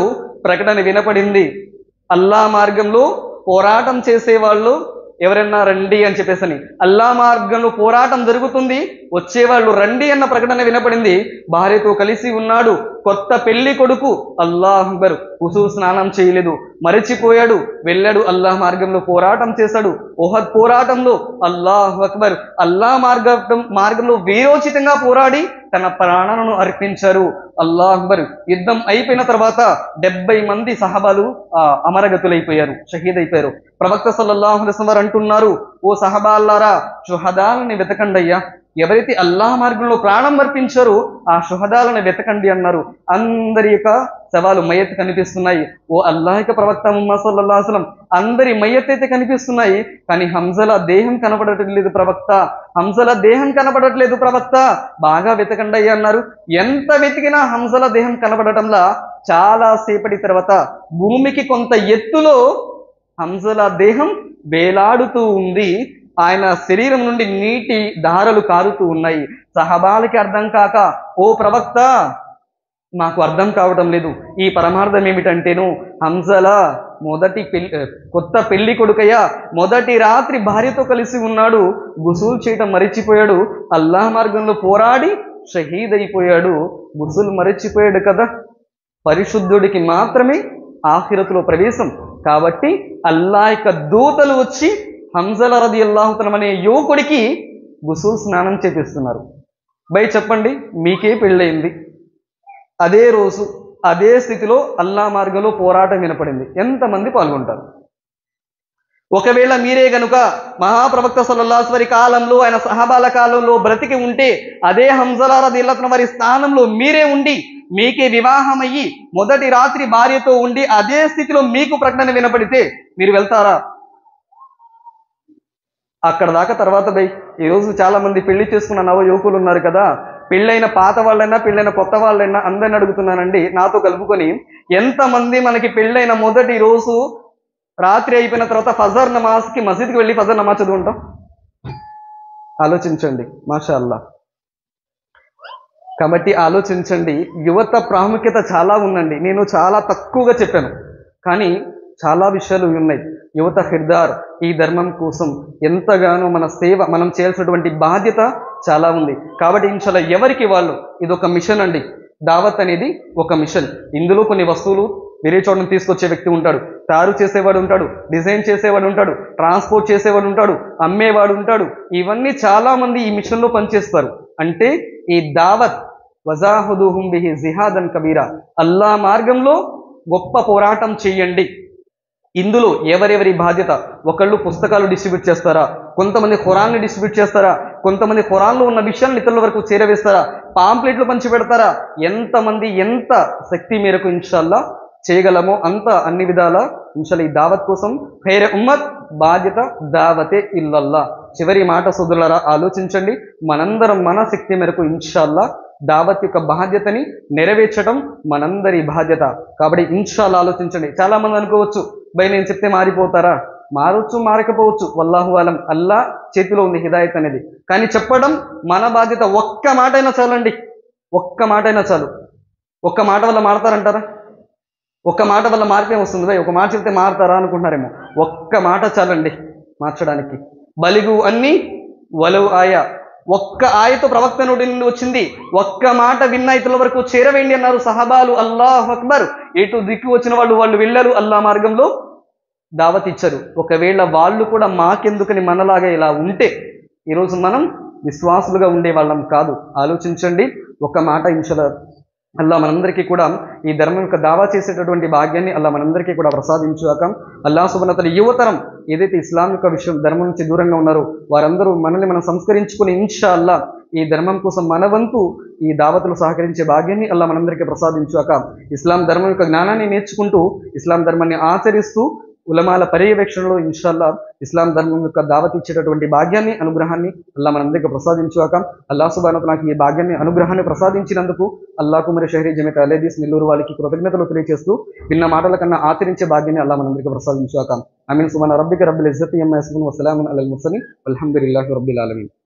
ప్రకటన వినపడింది అల్లా మార్గంలో పోరాటం చేసేవాళ్ళు ఎవరన్నా రండి అని చెప్పేసని అల్లా మార్గంలో పోరాటం జరుగుతుంది వచ్చేవాళ్ళు రండి అన్న ప్రకటన వినపడింది భార్యతో కలిసి ఉన్నాడు కొత్త పెళ్లి కొడుకు అల్లాహ్ అక్బర్ ఉసు స్నానం చేయలేదు మరచిపోయాడు వెళ్ళాడు అల్లాహ్ మార్గంలో పోరాటం చేశాడు ఓహద్ పోరాటంలో అల్లాహ్ అక్బర్ అల్లా మార్గం మార్గంలో వీరోచితంగా పోరాడి తన ప్రాణాలను అర్పించారు అల్లాహ్ అక్బర్ యుద్ధం అయిపోయిన తర్వాత డెబ్బై మంది సహబాలు ఆ, అమరగతులైపోయారు షహీద్ అయిపోయారు ప్రవక్త సల్లల్లాహు అలైహి వసల్లం వారు అంటున్నారు ఓ సహబాల్లారా షుహదాలని వెతకండి అయ్యా ఎవరైతే అల్లాహ్ మార్గంలో ప్రాణం అర్పించారో ఆ షుహదాలను వెతకండి అన్నారు అందరి యొక్క శవాలు మయ్యత్ కనిపిస్తున్నాయి ఓ అల్లాహ్ యొక్క ప్రవక్త ముహమ్మద్ సల్లల్లాహు అలైహి వసల్లం అందరి మయ్యత్ అయితే కనిపిస్తున్నాయి కానీ హంజల దేహం కనపడట్లేదు ప్రవక్త హంజల దేహం కనపడట్లేదు ప్రవక్త బాగా వెతకండి అయ్యా అన్నారు ఎంత వెతికినా హంజల దేహం కనపడటంలా చాలా సేపటి తర్వాత భూమికి కొంత ఎత్తులో హంజల దేహం వేలాడుతూ ఉంది ఆయన శరీరం నుండి నీటి ధారలు కారుతూ ఉన్నాయి సహబాలకి అర్థం కాక ఓ ప్రవక్త మాకు అర్థం కావటం లేదు ఈ పరమార్థం ఏమిటంటేను హంసల మొదటి పెళ్లి కొత్త పెళ్లి కొడుకయ్య మొదటి రాత్రి భార్యతో కలిసి ఉన్నాడు గుసూలు చేయటం మరిచిపోయాడు అల్లాహ్ మార్గంలో పోరాడి షహీద్ అయిపోయాడు గుసులు మరిచిపోయాడు కదా పరిశుద్ధుడికి మాత్రమే ఆఖిరతులో ప్రవేశం కాబట్టి అల్లా యొక్క దూతలు వచ్చి హంజల రది అల్లాహుతనం అనే యువకుడికి గుసూల్ స్నానం చేపిస్తున్నారు బై చెప్పండి మీకే పెళ్ళయింది అదే రోజు అదే స్థితిలో అల్లా మార్గంలో పోరాటం వినపడింది ఎంతమంది పాల్గొంటారు ఒకవేళ మీరే గనుక మహాప్రవక్త సల్లల్లాహు వారి కాలంలో ఆయన సహబాల కాలంలో బ్రతికి ఉంటే అదే హంజలా రదిల్లతన వారి స్థానంలో మీరే ఉండి మీకే వివాహం అయ్యి మొదటి రాత్రి భార్యతో ఉండి అదే స్థితిలో మీకు ప్రకటన వినపడితే మీరు వెళ్తారా అక్కడ దాకా తర్వాత బై ఈరోజు చాలా మంది పెళ్లి చేసుకున్న నవ యువకులు ఉన్నారు కదా పెళ్ళైన పాత వాళ్ళైనా పెళ్ళైన కొత్త వాళ్ళైనా అందరిని అడుగుతున్నానండి నాతో కలుపుకొని ఎంతమంది మనకి పెళ్ళైన మొదటి రోజు రాత్రి అయిపోయిన తర్వాత ఫజర్ నమాజ్కి మసీద్కి వెళ్ళి ఫజర్ నమాజ్ చదువుకుంటాం ఆలోచించండి మాషా అల్లా కాబట్టి ఆలోచించండి యువత ప్రాముఖ్యత చాలా ఉందండి నేను చాలా తక్కువగా చెప్పాను కానీ చాలా విషయాలు ఉన్నాయి యువత హిర్దార్ ఈ ధర్మం కోసం ఎంతగానో మన సేవ మనం చేయాల్సినటువంటి బాధ్యత చాలా ఉంది కాబట్టి ఇన్షాల్లా ఎవరికి వాళ్ళు ఇది ఒక మిషన్ అండి దావత్ అనేది ఒక మిషన్ ఇందులో కొన్ని వస్తువులు వేరే చోట నుంచి తీసుకొచ్చే వ్యక్తి ఉంటాడు తయారు చేసేవాడు ఉంటాడు డిజైన్ చేసేవాడు ఉంటాడు ట్రాన్స్పోర్ట్ చేసేవాడు ఉంటాడు అమ్మేవాడు ఉంటాడు ఇవన్నీ చాలా మంది ఈ మిషన్లో పనిచేస్తారు అంటే ఈ దావత్ వజాహుదుహుం బిహి జిహాదన్ కబీరా అల్లా మార్గంలో గొప్ప పోరాటం చేయండి ఇందులో ఎవరెవరి బాధ్యత ఒకళ్ళు పుస్తకాలు డిస్ట్రిబ్యూట్ చేస్తారా కొంతమంది ఖురాన్ని డిస్ట్రిబ్యూట్ చేస్తారా కొంతమంది ఖురాన్లో ఉన్న విషయాలను ఇతరుల వరకు చేరవేస్తారా పాంప్లెట్లు పంచి పెడతారా ఎంతమంది ఎంత శక్తి మేరకు ఇన్షాల్లా చేయగలమో అంత అన్ని విధాల ఇన్షాల్లా ఈ దావత్ కోసం ఖైర ఉమ్మత్ బాధ్యత దావతే ఇల్లల్లా చివరి మాట సోదరులారా ఆలోచించండి మనందరం మన శక్తి మేరకు ఇన్షాల్లా దావత్ యొక్క బాధ్యతని నెరవేర్చడం మనందరి బాధ్యత కాబట్టి ఇన్షాల్లా ఆలోచించండి చాలా మంది అనుకోవచ్చు బై నేను చెప్తే మారిపోతారా మారొచ్చు మారకపోవచ్చు వల్లాహు అలం అల్లా చేతిలో ఉంది హిదాయత్ అనేది కానీ చెప్పడం మన బాధ్యత ఒక్క మాట అయినా చాలండి ఒక్క మాట అయినా చాలు ఒక్క మాట వల్ల మారతారంటారా ఒక్క మాట వల్ల మార్పే వస్తుంది భయ్ ఒక మాట చెప్తే మారతారా అనుకుంటున్నారేమో ఒక్క మాట చాలండి మార్చడానికి బలిగు అన్ని వలవు ఆయ ఒక్క ఆయతో ప్రవక్త నుండి నుండి వచ్చింది ఒక్క మాట విన్న ఇతరుల వరకు చేరవేయండి అన్నారు సహబాలు అల్లాహ్ అక్బర్ ఎటు దిక్కు వచ్చిన వాళ్ళు వాళ్ళు వెళ్ళారు అల్లా మార్గంలో దావత్ ఇచ్చారు ఒకవేళ వాళ్ళు కూడా మాకెందుకని మనలాగా ఇలా ఉంటే ఈరోజు మనం విశ్వాసులుగా ఉండే వాళ్ళం కాదు ఆలోచించండి ఒక మాట ఇన్షాల్లా అల్లా మనందరికీ కూడా ఈ ధర్మం యొక్క దావా చేసేటటువంటి భాగ్యాన్ని అల్లా మనందరికీ కూడా ప్రసాదించుగాక అల్లా సుబనతల యువతరం ఏదైతే ఇస్లాం యొక్క విషయం ధర్మం నుంచి దూరంగా ఉన్నారో వారందరూ మనల్ని మనం సంస్కరించుకుని ఇన్షా అల్లా ఈ ధర్మం కోసం మన వంతు ఈ దావతులు సహకరించే భాగ్యాన్ని అల్లా మనందరికీ ప్రసాదించుగాక ఇస్లాం ధర్మం యొక్క జ్ఞానాన్ని నేర్చుకుంటూ ఇస్లాం ధర్మాన్ని ఆచరిస్తూ ఉలమాల పర్యవేక్షణలో ఇన్షాల్లా ఇస్లాం ధర్మం యొక్క దావత్ ఇచ్చేటటువంటి భాగ్యాన్ని అనుగ్రహాన్ని అల్లా మనందరికీ ప్రసాదించుగాక అల్లా సుబానత నాకు ఈ భాగ్యాన్ని అనుగ్రహాన్ని ప్రసాదించినందుకు అల్లాకు మరి షహరీ జమిత అలేదీస్ నెల్లూరు వాళ్ళకి కృతజ్ఞతలు తెలియజేస్తూ విన్న మాటల కన్నా ఆచరించే భాగ్యాన్ని అల్లా మనందరికీ ప్రసాదించుగాక అమీన్ సుబాన రబ్బిక రబ్బిల్ ఇజ్జతి ఎమ్మ వసలాము అలల్ ముసలి అల్హమ్దుల్లాహి రబ్బిల్ ఆలమీన్